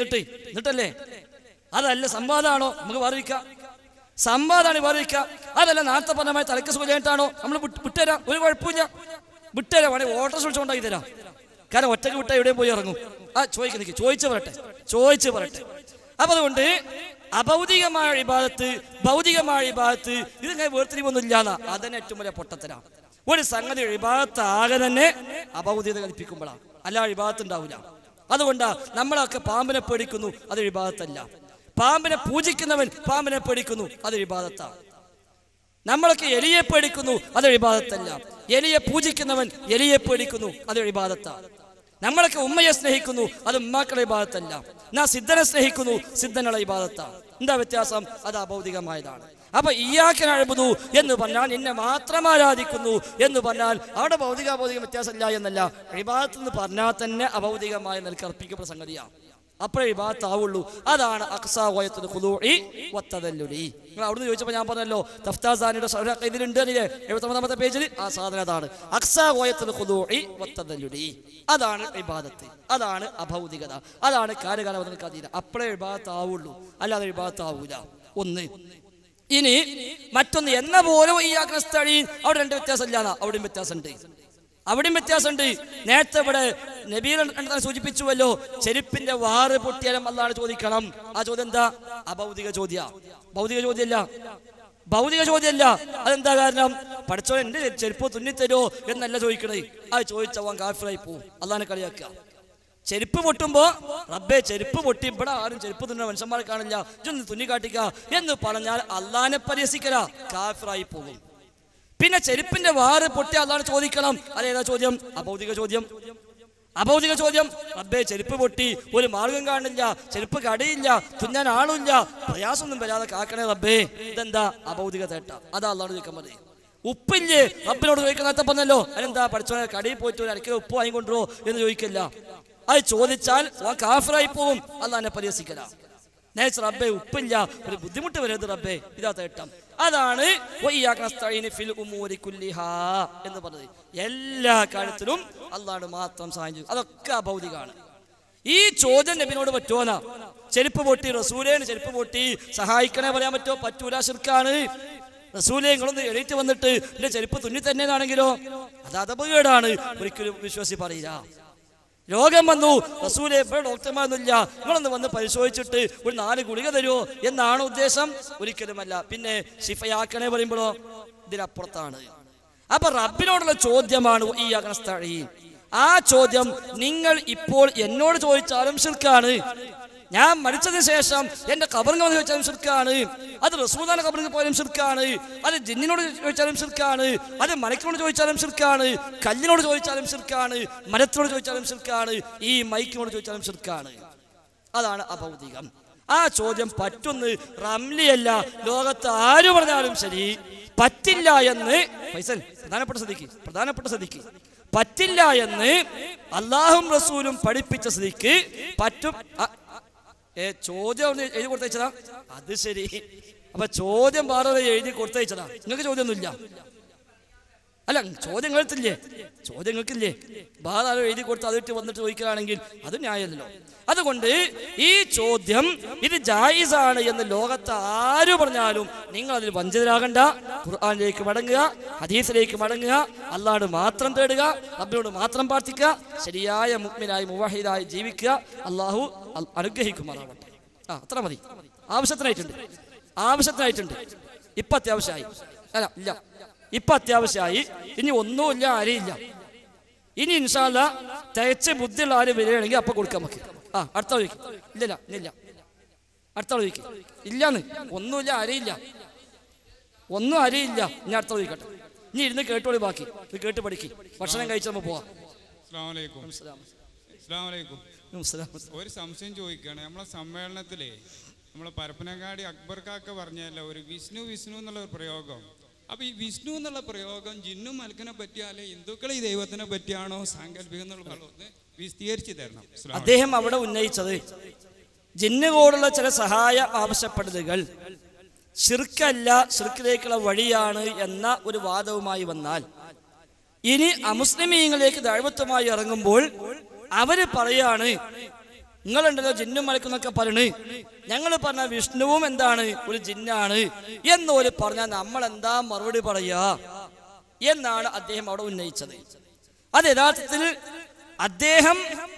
എന്നിട്ട് എന്നിട്ടല്ലേ അതല്ല സംവാദമാണോ നമുക്ക് വേറിരിക്കാം സംവാദമാണ് വേറിരിക്കാം അതല്ല നേരത്തെ പറഞ്ഞ തലക്ക് സുഖമായിട്ടാണോ നമ്മൾ വിട്ടുതരാം ഒരു കുഴപ്പമില്ല വിട്ടുതരാം വേണമെങ്കിൽ ഓട്ടോസ് വിളിച്ചുകൊണ്ടാക്കി തരാം കാരണം ഒറ്റക്ക് വിട്ട എവിടെയും പോയി ഇറങ്ങും ആ ചോദിക്ക് നിൽക്ക് ചോദിച്ചു പറട്ടെ ചോദിച്ചു പറട്ടെ അപ്പൊ അതുകൊണ്ട് അഭൗതികമായ വിഭാഗത്ത് ഭൗതികമായ വിഭാഗത്ത് ഇതിങ്ങനെ വേർതിരിവൊന്നും ഇല്ലാന്ന അതന്നെ ഏറ്റവും വലിയ പൊട്ടത്തരാണ് ഒരു സംഗതി വിഭാഗത്താകെ തന്നെ അഭൗതികത കൽപ്പിക്കുമ്പോഴാണ് അല്ല വിഭാഗത്ത് ഉണ്ടാവില്ല അതുകൊണ്ടാ നമ്മളൊക്കെ പാമ്പിനെ പേടിക്കുന്നു അത് വിഭാഗത്തല്ല പാമ്പിനെ പൂജിക്കുന്നവൻ പാമ്പിനെ പേടിക്കുന്നു അത് വിഭാഗത്താണ് നമ്മളൊക്കെ എലിയെ പേടിക്കുന്നു അത് വിവാദത്തല്ല എലിയെ പൂജിക്കുന്നവൻ എലിയെ പേടിക്കുന്നു അത് വിവാദത്താണ് നമ്മളൊക്കെ ഉമ്മയെ സ്നേഹിക്കുന്നു അത് ഉമ്മാക്കളെ വിവാദത്തല്ല നാ സിദ്ധനെ സ്നേഹിക്കുന്നു സിദ്ധനുള്ള വിവാദത്താണ് എന്താ വ്യത്യാസം അത് അഭൗതികമായതാണ് അപ്പൊ ഇയാക്കനഴുപതു എന്ന് പറഞ്ഞാൽ നിന്നെ മാത്രം ആരാധിക്കുന്നു എന്ന് പറഞ്ഞാൽ അവിടെ ഭൗതിക അഭൗതിക വ്യത്യാസമില്ല എന്നല്ല വിവാദത്ത് എന്ന് പറഞ്ഞാൽ തന്നെ അഭൗതികമായ നിലക്ക് അർപ്പിക്കപ്പെട്ട സംഗതിയാണ് അപ്പോഴേ വിഭാഗത്താവുള്ളൂ അതാണ് അക്സാവയത്തിന് ഖുദൂഇ വത്തദല്ലുലി നിങ്ങൾ അവിടുന്ന് ചോദിച്ചപ്പോൾ ഞാൻ പറഞ്ഞല്ലോ തഫ്താസാനിയുടെ സഹ- ഇതിലുണ്ട് അതിലെ എഴുപത്തൊമ്പതാമത്തെ പേജിൽ ആ സാധനം അതാണ് അക്സാവയത്തിന് ഖുദൂഇ വത്തദല്ലുലി അതാണ് വിഭാഗത്ത് അതാണ് അഭൗതികത അതാണ് കാര്യകാലവതനക്ക് അതീത അപ്പോഴേ വിഭാഗത്താവുള്ളൂ അല്ലാതെ വിഭാഗത്താവൂല ഒന്ന് ഇനി മറ്റൊന്ന് എന്ന പോലും ഈ അഗ്രസ്ഥഴി അവിടെ രണ്ട് വ്യത്യാസമില്ലാന്ന അവിടെയും വ്യത്യാസമുണ്ട് അവിടെയും വ്യത്യാസമുണ്ട് നേരത്തെ ഇവിടെ നബീൽ സൂചിപ്പിച്ചുവല്ലോ ചെരുപ്പിന്റെ വാറ് പൊട്ടിയാലും അല്ലാണ് ചോദിക്കണം ആ ചോദ്യം എന്താ അഭൗതിക ചോദ്യ ഭൗതിക ചോദ്യമല്ല ഭൗതിക ചോദ്യമല്ല അതെന്താ കാരണം പഠിച്ചോ എന്റെ ചെരുപ്പ് തുന്നിത്തരോ എന്നല്ല ചോദിക്കണേ അത് ചോദിച്ചവൻ കാഫിറായി പോവും അതാണ് കളിയാക്കുക ചെരുപ്പ് പൊട്ടുമ്പോ റബ്ബെ ചെരുപ്പ് പൊട്ടി ഇവിടെ ആരും ചെരുപ്പ് തുന്നുന്ന മനുഷ്യന്മാരെ കാണില്ല ഇതൊന്ന് തുന്നി കാട്ടിക്ക എന്ന് പറഞ്ഞാൽ അള്ളാനെ പരിഹസിക്കല കാഫിറായി പോകും പിന്നെ ചെരുപ്പിന്റെ വാറ് പൊട്ടി അള്ളാണ് ചോദിക്കണം അതേതാ ചോദ്യം അഭൗതിക ചോദ്യം അഭൗതിക ചോദ്യം റബ്ബേ ചെരുപ്പ് പൊട്ടി ഒരു മാർഗം കാണില്ല ചെരുപ്പ് കടയില്ല തുന്നാൻ ആളുമില്ല പ്രയാസമൊന്നും വരാതെ കാക്കണേ റബ്ബേ ഇതെന്താ അഭൗതിക തേട്ട അതാ അള്ളാണ് ചോദിക്കാൻ മതി ഉപ്പില്ലേ റബ്ബിനോട് ചോദിക്കുന്ന പറഞ്ഞല്ലോ അതെന്താ പഠിച്ചോനെ കടയിൽ പോയിട്ട് ഒരു അരക്കിലോ ഉപ്പ് വാങ്ങിക്കൊണ്ടോ എന്ന് ചോദിക്കില്ല അത് ചോദിച്ചാൽ ഓൻ കാഫറായി പോവും അള്ളാനെ പരിഹസിക്കല നേച്ച് റബ്ബേ ഉപ്പില്ല ഒരു ബുദ്ധിമുട്ട് വരരുത് റബ്ബേ ഇതാ തേട്ടം അതാണ് വയ്യാക നസ്തഈന ഫിൽ ഉമൂരി കുല്ലിഹാ എന്ന് പറഞ്ഞത് എല്ലാ കാര്യത്തിലും അള്ളാഹ് മാത്രം സഹായം ചെയ്യും അതൊക്കെ അഭൗതികമാണ് ഈ ചോദ്യം നബിനോട് പറ്റുമോനാ ചെരുപ്പ് പൊട്ടി റസൂലേന് ചെരുപ്പ് പൊട്ടി സഹായിക്കണേ പറയാൻ പറ്റുമോ പറ്റൂല ശിർക്കാണ് റസൂലെ നിങ്ങളൊന്ന് എണീറ്റ് വന്നിട്ട് എന്റെ ചെരുപ്പ് തുന്നി തന്നെയാണെങ്കിലോ അത് അതപകേടാണ് ഒരിക്കലും വിശ്വാസി പറയില്ല രോഗം വന്നു റസൂലെ ഇപ്പോൾ ഡോക്ടർമാരൊന്നുമില്ല നിങ്ങളൊന്ന് വന്ന് പരിശോധിച്ചിട്ട് ഒരു നാല് ഗുളിക തരുമോ എന്നാണ് ഉദ്ദേശം ഒരിക്കലുമല്ല പിന്നെ ശിഫയാക്കണേ പറയുമ്പോഴോ ഇതിനപ്പുറത്താണ് അപ്പൊ റബ്ബിനോടുള്ള ചോദ്യമാണ് ഈ അഗ്നസ്ഥഴി ആ ചോദ്യം നിങ്ങൾ ഇപ്പോൾ എന്നോട് ചോദിച്ചാലും ശിർക്കാണ് ഞാൻ മരിച്ചതിന് ശേഷം എന്റെ കബറിന് വന്ന് ചോദിച്ചാലും ശിർക്കാണ് അത് റസൂദാന കബറിന് പോയാലും ശിർക്കാണ് അത് ജിന്നിനോട് ചോദിച്ചാലും ശിർക്കാണ് അത് മലക്കിനോട് ചോദിച്ചാലും ശിർക്കാണ് കല്ലിനോട് ചോദിച്ചാലും ശിർക്കാണ് മരത്തിനോട് ചോദിച്ചാലും ശിർക്കാണ് ഈ മൈക്കിനോട് ചോദിച്ചാലും ശിർക്കാണ് അതാണ് അഭൗതികം ആ ചോദ്യം പറ്റുന്ന് റംലിയല്ല ലോകത്ത് ആര് പറഞ്ഞാലും ശരി പറ്റില്ല എന്ന് ഫൈസൽ പ്രധാനപ്പെട്ട സ്ഥിതിക്ക് പ്രധാനപ്പെട്ട സ്ഥിതിക്ക് പറ്റില്ല എന്ന് അള്ളാഹും റസൂലും പഠിപ്പിച്ച സ്ഥിതിക്ക് പറ്റും അ- ഏ ചോദ്യം ഒന്ന് എഴുതി കൊടുത്തയച്ചതാ അത് ശരി അപ്പൊ ചോദ്യം വേറെ എഴുതി കൊടുത്തയച്ചതാ നിങ്ങൾക്ക് ചോദ്യമൊന്നുമില്ല അല്ല ചോദ്യം നിങ്ങൾക്കില്ലേ ചോദ്യം നിങ്ങൾക്കില്ലേ വേറെ ആരോ എഴുതി കൊടുത്ത് അതിട്ട് വന്നിട്ട് ചോദിക്കുകയാണെങ്കിൽ അത് ന്യായമല്ലോ അതുകൊണ്ട് ഈ ചോദ്യം ഇത് ജായിസാണ് എന്ന് ലോകത്ത് ആര് പറഞ്ഞാലും നിങ്ങൾ അതിൽ വഞ്ചിതരാകണ്ട ഖുർആാനിലേക്ക് മടങ്ങുക ഹദീസിലേക്ക് മടങ്ങുക അള്ളാഹ് മാത്രം തേടുക റബ്ബിനോട് മാത്രം പ്രാർത്ഥിക്കുക ശരിയായ മുഗ്മിനായി മുവാഹിദായി ജീവിക്കുക അള്ളാഹു അൽ- അനുഗ്രഹിക്കുമാറാവട്ടെ ആ അത്ര മതി ആവശ്യത്തിനായിട്ടുണ്ട് ആവശ്യത്തിനായിട്ടുണ്ട് ഇപ്പൊ അത്യാവശ്യമായി അല്ല ഇല്ല ഇപ്പൊ അത്യാവശ്യമായി ഇനി ഒന്നുമില്ല ആരെയില്ല ഇനി ഇൻഷാല്ല തികച്ച് ബുദ്ധിയുള്ള ആര് വരികയാണെങ്കിൽ അപ്പൊ കൊടുക്കാം നമുക്ക് ആ അടുത്ത ചോദിക്കും ഇല്ലല്ല ഇല്ല അടുത്ത ചോദിക്കും ഇല്ലാന്ന് ഒന്നുമില്ല ആരെയില്ല ഒന്നും അറിയില്ല ഇനി അടുത്ത ചോദിക്കട്ടെ ഇനി ഇരുന്ന് കേട്ടോളി ബാക്കി ഇത് കേട്ട് പഠിക്ക് ഭക്ഷണം കഴിച്ച് നമുക്ക് പോവാം അസ്സലാമലൈക്കും അസ്സലാമലൈക്കും ഒരു സംശയം ചോദിക്കുകയാണ് നമ്മളെ സമ്മേളനത്തിലെ നമ്മളെ പരപ്പനങ്ങാടി അക്ബർ കാക്ക പറഞ്ഞല്ലോ ഒരു വിഷ്ണു വിഷ്ണു എന്നുള്ള ഒരു പ്രയോഗം അപ്പൊ ഈ വിഷ്ണു എന്നുള്ള പ്രയോഗം ജിന്നും മൽക്കിനെ പറ്റിയാലേ ഹിന്ദുക്കളെ ഈ ദൈവത്തിനെ പറ്റിയാണോ സാങ്കല്പികം എന്നുള്ളത് വിസ്തീകരിച്ചു തരണം അസ്സലാമു അദ്ദേഹം അവിടെ ഉന്നയിച്ചത് ജിന്നുകോടുള്ള ചില സഹായ ആവശ്യപ്പെടലുകൾ ഷിർക്കല്ല ഷിർക്കിലേക്കുള്ള വഴിയാണ് എന്ന ഒരു വാദവുമായി വന്നാൽ ഇനി അമുസ്ലിമീങ്ങളിലേക്ക് ദൈവത്വമായി ഇറങ്ങുമ്പോൾ അവര് പറയാണ് നിങ്ങളുണ്ടല്ലോ ജിന്നും മലക്കുന്നൊക്കെ പറയണ് ഞങ്ങൾ പറഞ്ഞ വിഷ്ണുവും എന്താണ് ഒരു ജിന്നാണ് എന്നൊരു പറഞ്ഞാൽ നമ്മൾ എന്താ മറുപടി പറയാ എന്നാണ് അദ്ദേഹം അവിടെ ഉന്നയിച്ചത് അത് യഥാർത്ഥത്തിൽ അദ്ദേഹം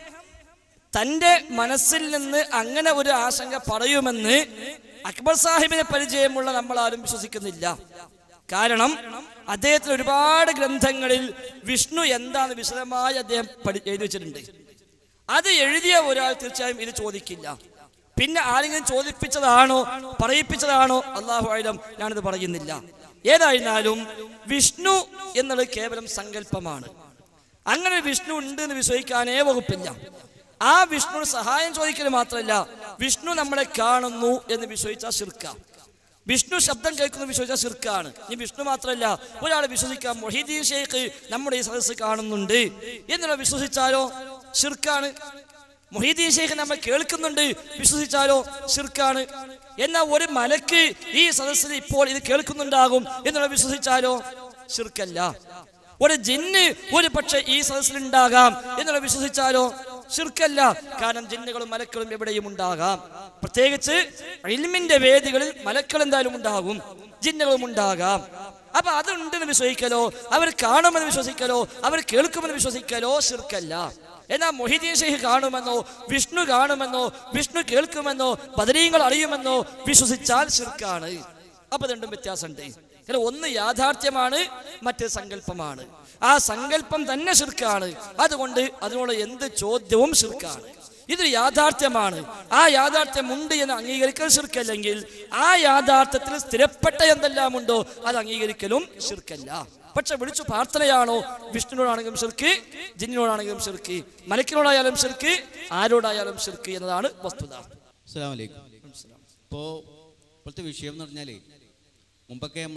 തന്റെ മനസ്സിൽ നിന്ന് അങ്ങനെ ഒരു ആശങ്ക പറയുമെന്ന് അക്ബർ സാഹിബിനെ പരിചയമുള്ള നമ്മൾ ആരും വിശ്വസിക്കുന്നില്ല കാരണം അദ്ദേഹത്തിന് ഒരുപാട് ഗ്രന്ഥങ്ങളിൽ വിഷ്ണു എന്താന്ന് വിശദമായി അദ്ദേഹം പഠി എഴുതി വെച്ചിട്ടുണ്ട് അത് എഴുതിയ ഒരാൾ തീർച്ചയായും ഇത് ചോദിക്കില്ല പിന്നെ ആരെങ്കിലും ചോദിപ്പിച്ചതാണോ പറയിപ്പിച്ചതാണോ അള്ളാഹു ആയിരം ഞാനിത് പറയുന്നില്ല ഏതായിരുന്നാലും വിഷ്ണു എന്നുള്ളത് കേവലം സങ്കല്പമാണ് അങ്ങനെ ഒരു വിഷ്ണു ഉണ്ട് എന്ന് വിശ്വസിക്കാനേ വകുപ്പില്ല ആ വിഷ്ണു സഹായം ചോദിക്കൽ മാത്രമല്ല വിഷ്ണു നമ്മളെ കാണുന്നു എന്ന് വിശ്വസിച്ചാൽ ശിർക്ക വിഷ്ണു ശബ്ദം കേൾക്കുന്നു വിശ്വസിച്ചാൽ ശിർക്കാണ് ഈ വിഷ്ണു മാത്രമല്ല ഒരാൾ വിശ്വസിക്കാം മൊഹീദീൻ ഷെയ്ഖ് നമ്മുടെ ഈ സദസ്സ് കാണുന്നുണ്ട് എന്നുള്ള വിശ്വസിച്ചാലോ ശിർക്കാണ് മൊഹീദീൻ ഷെയ്ഖ് നമ്മൾ കേൾക്കുന്നുണ്ട് വിശ്വസിച്ചാലോ ശിർക്കാണ് എന്നാൽ ഒരു മലക്ക് ഈ സദസ്സിൽ ഇപ്പോൾ ഇത് കേൾക്കുന്നുണ്ടാകും എന്നുള്ള വിശ്വസിച്ചാലോ ശിർക്കല്ല ഒരു ജിന്ന് ഒരു പക്ഷെ ഈ സദസ്സിൽ ഉണ്ടാകാം എന്നുള്ള വിശ്വസിച്ചാലോ ശിർക്കല്ല കാരണം ജിന്നുകളും മലക്കളും എവിടെയും ഉണ്ടാകാം പ്രത്യേകിച്ച് ഇൽമിന്റെ വേദികളിൽ മലക്കൾ എന്തായാലും ഉണ്ടാകും ജിന്നുകളും ഉണ്ടാകാം അപ്പൊ അതുണ്ടെന്ന് വിശ്വസിക്കലോ അവർ കാണുമെന്ന് വിശ്വസിക്കലോ അവർ കേൾക്കുമെന്ന് വിശ്വസിക്കലോ ശിർക്കല്ല എന്നാൽ മൊഹിദീൻ ഷെയ്ഖ് കാണുമെന്നോ വിഷ്ണു കാണുമെന്നോ വിഷ്ണു കേൾക്കുമെന്നോ ബദരീങ്ങൾ അറിയുമെന്നോ വിശ്വസിച്ചാൽ ശിർക്കാണ് അപ്പൊ രണ്ടും വ്യത്യാസമുണ്ട് കാരണം ഒന്ന് യാഥാർത്ഥ്യമാണ് മറ്റ് സങ്കല്പമാണ് ആ സങ്കല്പം തന്നെ ശിർക്കാണ് അതുകൊണ്ട് അതിനോട് എന്ത് ചോദ്യവും ശിർക്കാണ് ഇതൊരു യാഥാർത്ഥ്യമാണ് ആ യാഥാർത്ഥ്യം ഉണ്ട് എന്ന് അംഗീകരിക്കൽ ശിർക്കല്ലെങ്കിൽ ആ യാഥാർത്ഥ്യത്തിൽ സ്ഥിരപ്പെട്ട എന്തെല്ലാം ഉണ്ടോ അത് അംഗീകരിക്കലും ശിർക്കല്ല പക്ഷെ വിളിച്ചു പ്രാർത്ഥനയാണോ വിഷ്ണുവിനോടാണെങ്കിലും ശിർക്ക് ജിന്നിനോടാണെങ്കിലും ശിർക്ക് മലക്കിനോടായാലും ശിർക്ക് ആരോടായാലും ശിർക്ക് എന്നതാണ് വസ്തുത അസ്സലാമു അലൈക്കും ഇപ്പോൾ ഇപ്പോഴത്തെ വിഷയം എന്ന് പറഞ്ഞാൽ മുമ്പൊക്കെ നമ്മൾ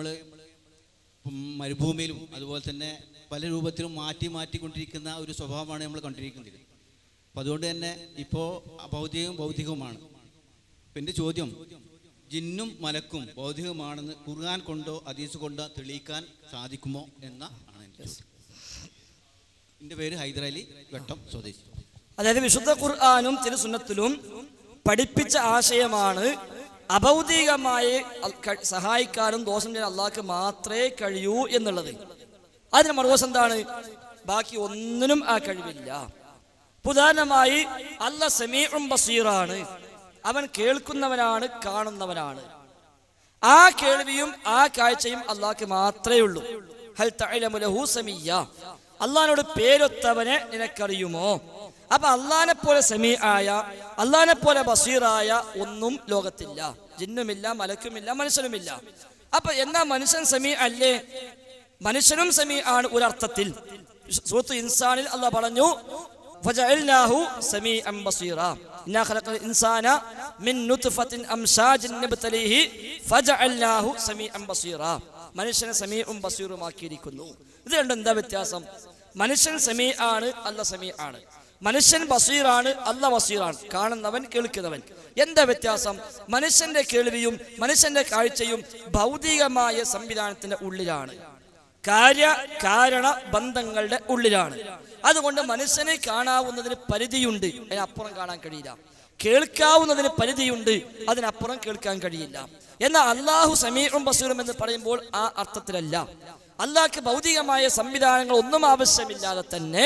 മരുഭൂമിയിലും അതുപോലെ തന്നെ പല രൂപത്തിലും മാറ്റി മാറ്റിക്കൊണ്ടിരിക്കുന്ന ഒരു സ്വഭാവമാണ് നമ്മൾ കണ്ടിരിക്കുന്നത് അപ്പോൾ അതുകൊണ്ട് തന്നെ ഇപ്പോൾ ഭൗതികവും ഭൗതികവുമാണ് അപ്പം എൻ്റെ ചോദ്യം ജിന്നും മലക്കും ഭൗതികമാണെന്ന് ഖുർആൻ കൊണ്ടോ ഹദീസ് കൊണ്ടോ തെളിയിക്കാൻ സാധിക്കുമോ എന്ന ആണ് എൻ്റെ ചോദ്യം. എൻ്റെ പേര് ഹൈദരലി വെട്ടം സ്വദേശി അതായത് വിശുദ്ധ ഖുർആാനും തിരുസുന്നത്തിലും പഠിപ്പിച്ച ആശയമാണ് അഭൗതികമായി അൽ- ക- സഹായിക്കാനും ദോഷം ചെയ്യാൻ അള്ളാഹ്ക്ക് മാത്രമേ കഴിയൂ എന്നുള്ളത് അതിന് മറുവശം എന്താണ് ബാക്കി ഒന്നിനും ആ കഴിവില്ല ഇപ്പൊ ഉദാഹരണമായി അല്ല സമീഉം ബസീറാണ് അവൻ കേൾക്കുന്നവനാണ് കാണുന്നവനാണ് ആ കേൾവിയും ആ കാഴ്ചയും അള്ളാഹ്ക്ക് മാത്രമേ ഉള്ളൂ ഹൽ തഅലമു ലഹു സമീയ അള്ളാഹിനോട് പേരൊത്തവനെ നിനക്കറിയുമോ അപ്പൊ അള്ളാഹിനെ പോലെ സമീ ആയ അള്ളാഹിനെ പോലെ ബസീറായ ഒന്നും ലോകത്തില്ല ജിന്നുമില്ല മലക്കുമില്ല മനുഷ്യനുമില്ല അപ്പൊ എന്നാ മനുഷ്യൻ സമീ അല്ലേ മനുഷ്യനും സമീ ആണ് ഒരർത്ഥത്തിൽ സൂറത്ത് ഇൻസാനിൽ അള്ളാഹ് പറഞ്ഞു فجعلناه سميعا بصيرا إنا خلقنا الإنسان من نطفة أمشاج نبتليه فجعلناه سميعا بصيرا മനുഷ്യനെ സമീഉം ബസീറുമാക്കിയിരിക്കുന്നു ഇത് രണ്ടും എന്താ വ്യത്യാസം മനുഷ്യൻ സമീ ആണ് അല്ല സമീ ആണ് മനുഷ്യൻ ബസീറാണ് അല്ല ബസീറാണ് കാണുന്നവൻ കേൾക്കുന്നവൻ എന്താ വ്യത്യാസം മനുഷ്യന്റെ കേൾവിയും മനുഷ്യന്റെ കാഴ്ചയും ഭൗതികമായ സംവിധാനത്തിന്റെ ഉള്ളിലാണ് കാര്യ കാരണ ബന്ധങ്ങളുടെ ഉള്ളിലാണ് അതുകൊണ്ട് മനുഷ്യനെ കാണാവുന്നതിന് പരിധിയുണ്ട് അതിനപ്പുറം കാണാൻ കഴിയില്ല കേൾക്കാവുന്നതിന് പരിധിയുണ്ട് അതിനപ്പുറം കേൾക്കാൻ കഴിയില്ല എന്നാൽ അള്ളാഹു സമീറും ബസീറും എന്ന് പറയുമ്പോൾ ആ അർത്ഥത്തിലല്ല അള്ളാഹ്ക്ക് ഭൗതികമായ സംവിധാനങ്ങൾ ഒന്നും ആവശ്യമില്ലാതെ തന്നെ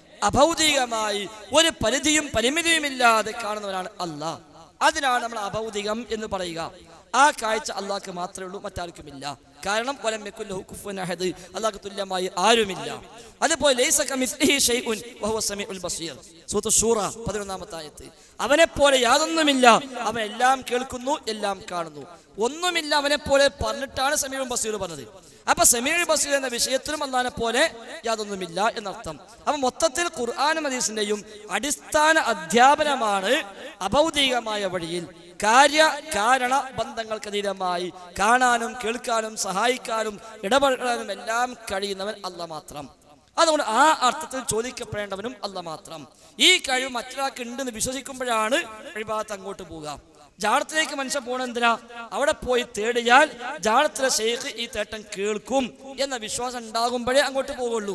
അഭൗതികമായി ഒരു പരിധിയും പരിമിതിയുമില്ലാതെ കാണുന്നവനാണ് അള്ളാഹ് അതിനാണ് നമ്മൾ അഭൗതികം എന്ന് പറയുക ആ കാഴ്ച അള്ളാഹ്ക്ക് മാത്രമേ ഉള്ളൂ മറ്റാർക്കുമില്ല കാരണം വലം യകുല്ലഹു കുഫുവൻ അഹദ് അള്ളാഹ്ക്ക് തുല്യമായി ആരുമില്ല അതുപോലെ ലൈസ കമിസ്ലിഹി ഷൈഉൻ വഹുവ സമീഉൽ ബസീർ സൂറത്ത് ഷൂറ 11 ആയത്ത് അവനെ പോലെ യാതൊന്നുമില്ല അവൻ എല്ലാം കേൾക്കുന്നു എല്ലാം കാണുന്നു ഒന്നുമില്ല അവനെ പോലെ പറഞ്ഞിട്ടാണ് സമീഉൽ ബസീർ പറഞ്ഞത് അപ്പൊ സമീഉൽ ബസീർ എന്ന വിഷയത്തിലും അള്ളാഹിനെ പോലെ യാതൊന്നുമില്ല എന്നർത്ഥം അപ്പൊ മൊത്തത്തിൽ ഖുർആാനും ഹദീസിന്റെയും അടിസ്ഥാന അധ്യാപനമാണ് അഭൗതികമായ വഴിയിൽ കാര്യ കാരണ ബന്ധങ്ങൾക്കതീതമായി കാണാനും കേൾക്കാനും സഹായിക്കാനും ഇടപെടാനും എല്ലാം കഴിയുന്നവൻ അല്ല മാത്രം അതുകൊണ്ട് ആ അർത്ഥത്തിൽ ചോദിക്കപ്പെടേണ്ടവനും അല്ല മാത്രം ഈ കഴിവ് മറ്റൊരാൾക്ക് ഉണ്ടെന്ന് വിശ്വസിക്കുമ്പോഴാണ് ഇബാദത്ത് അങ്ങോട്ട് പോവുക ജാടത്തിലേക്ക് മനുഷ്യൻ പോകണം എന്തിനാ അവിടെ പോയി തേടിയാൽ ജാടത്തിലെ ഷെയ്ഖ് ഈ തേട്ടം കേൾക്കും എന്ന വിശ്വാസം ഉണ്ടാകുമ്പോഴേ അങ്ങോട്ട് പോകുള്ളൂ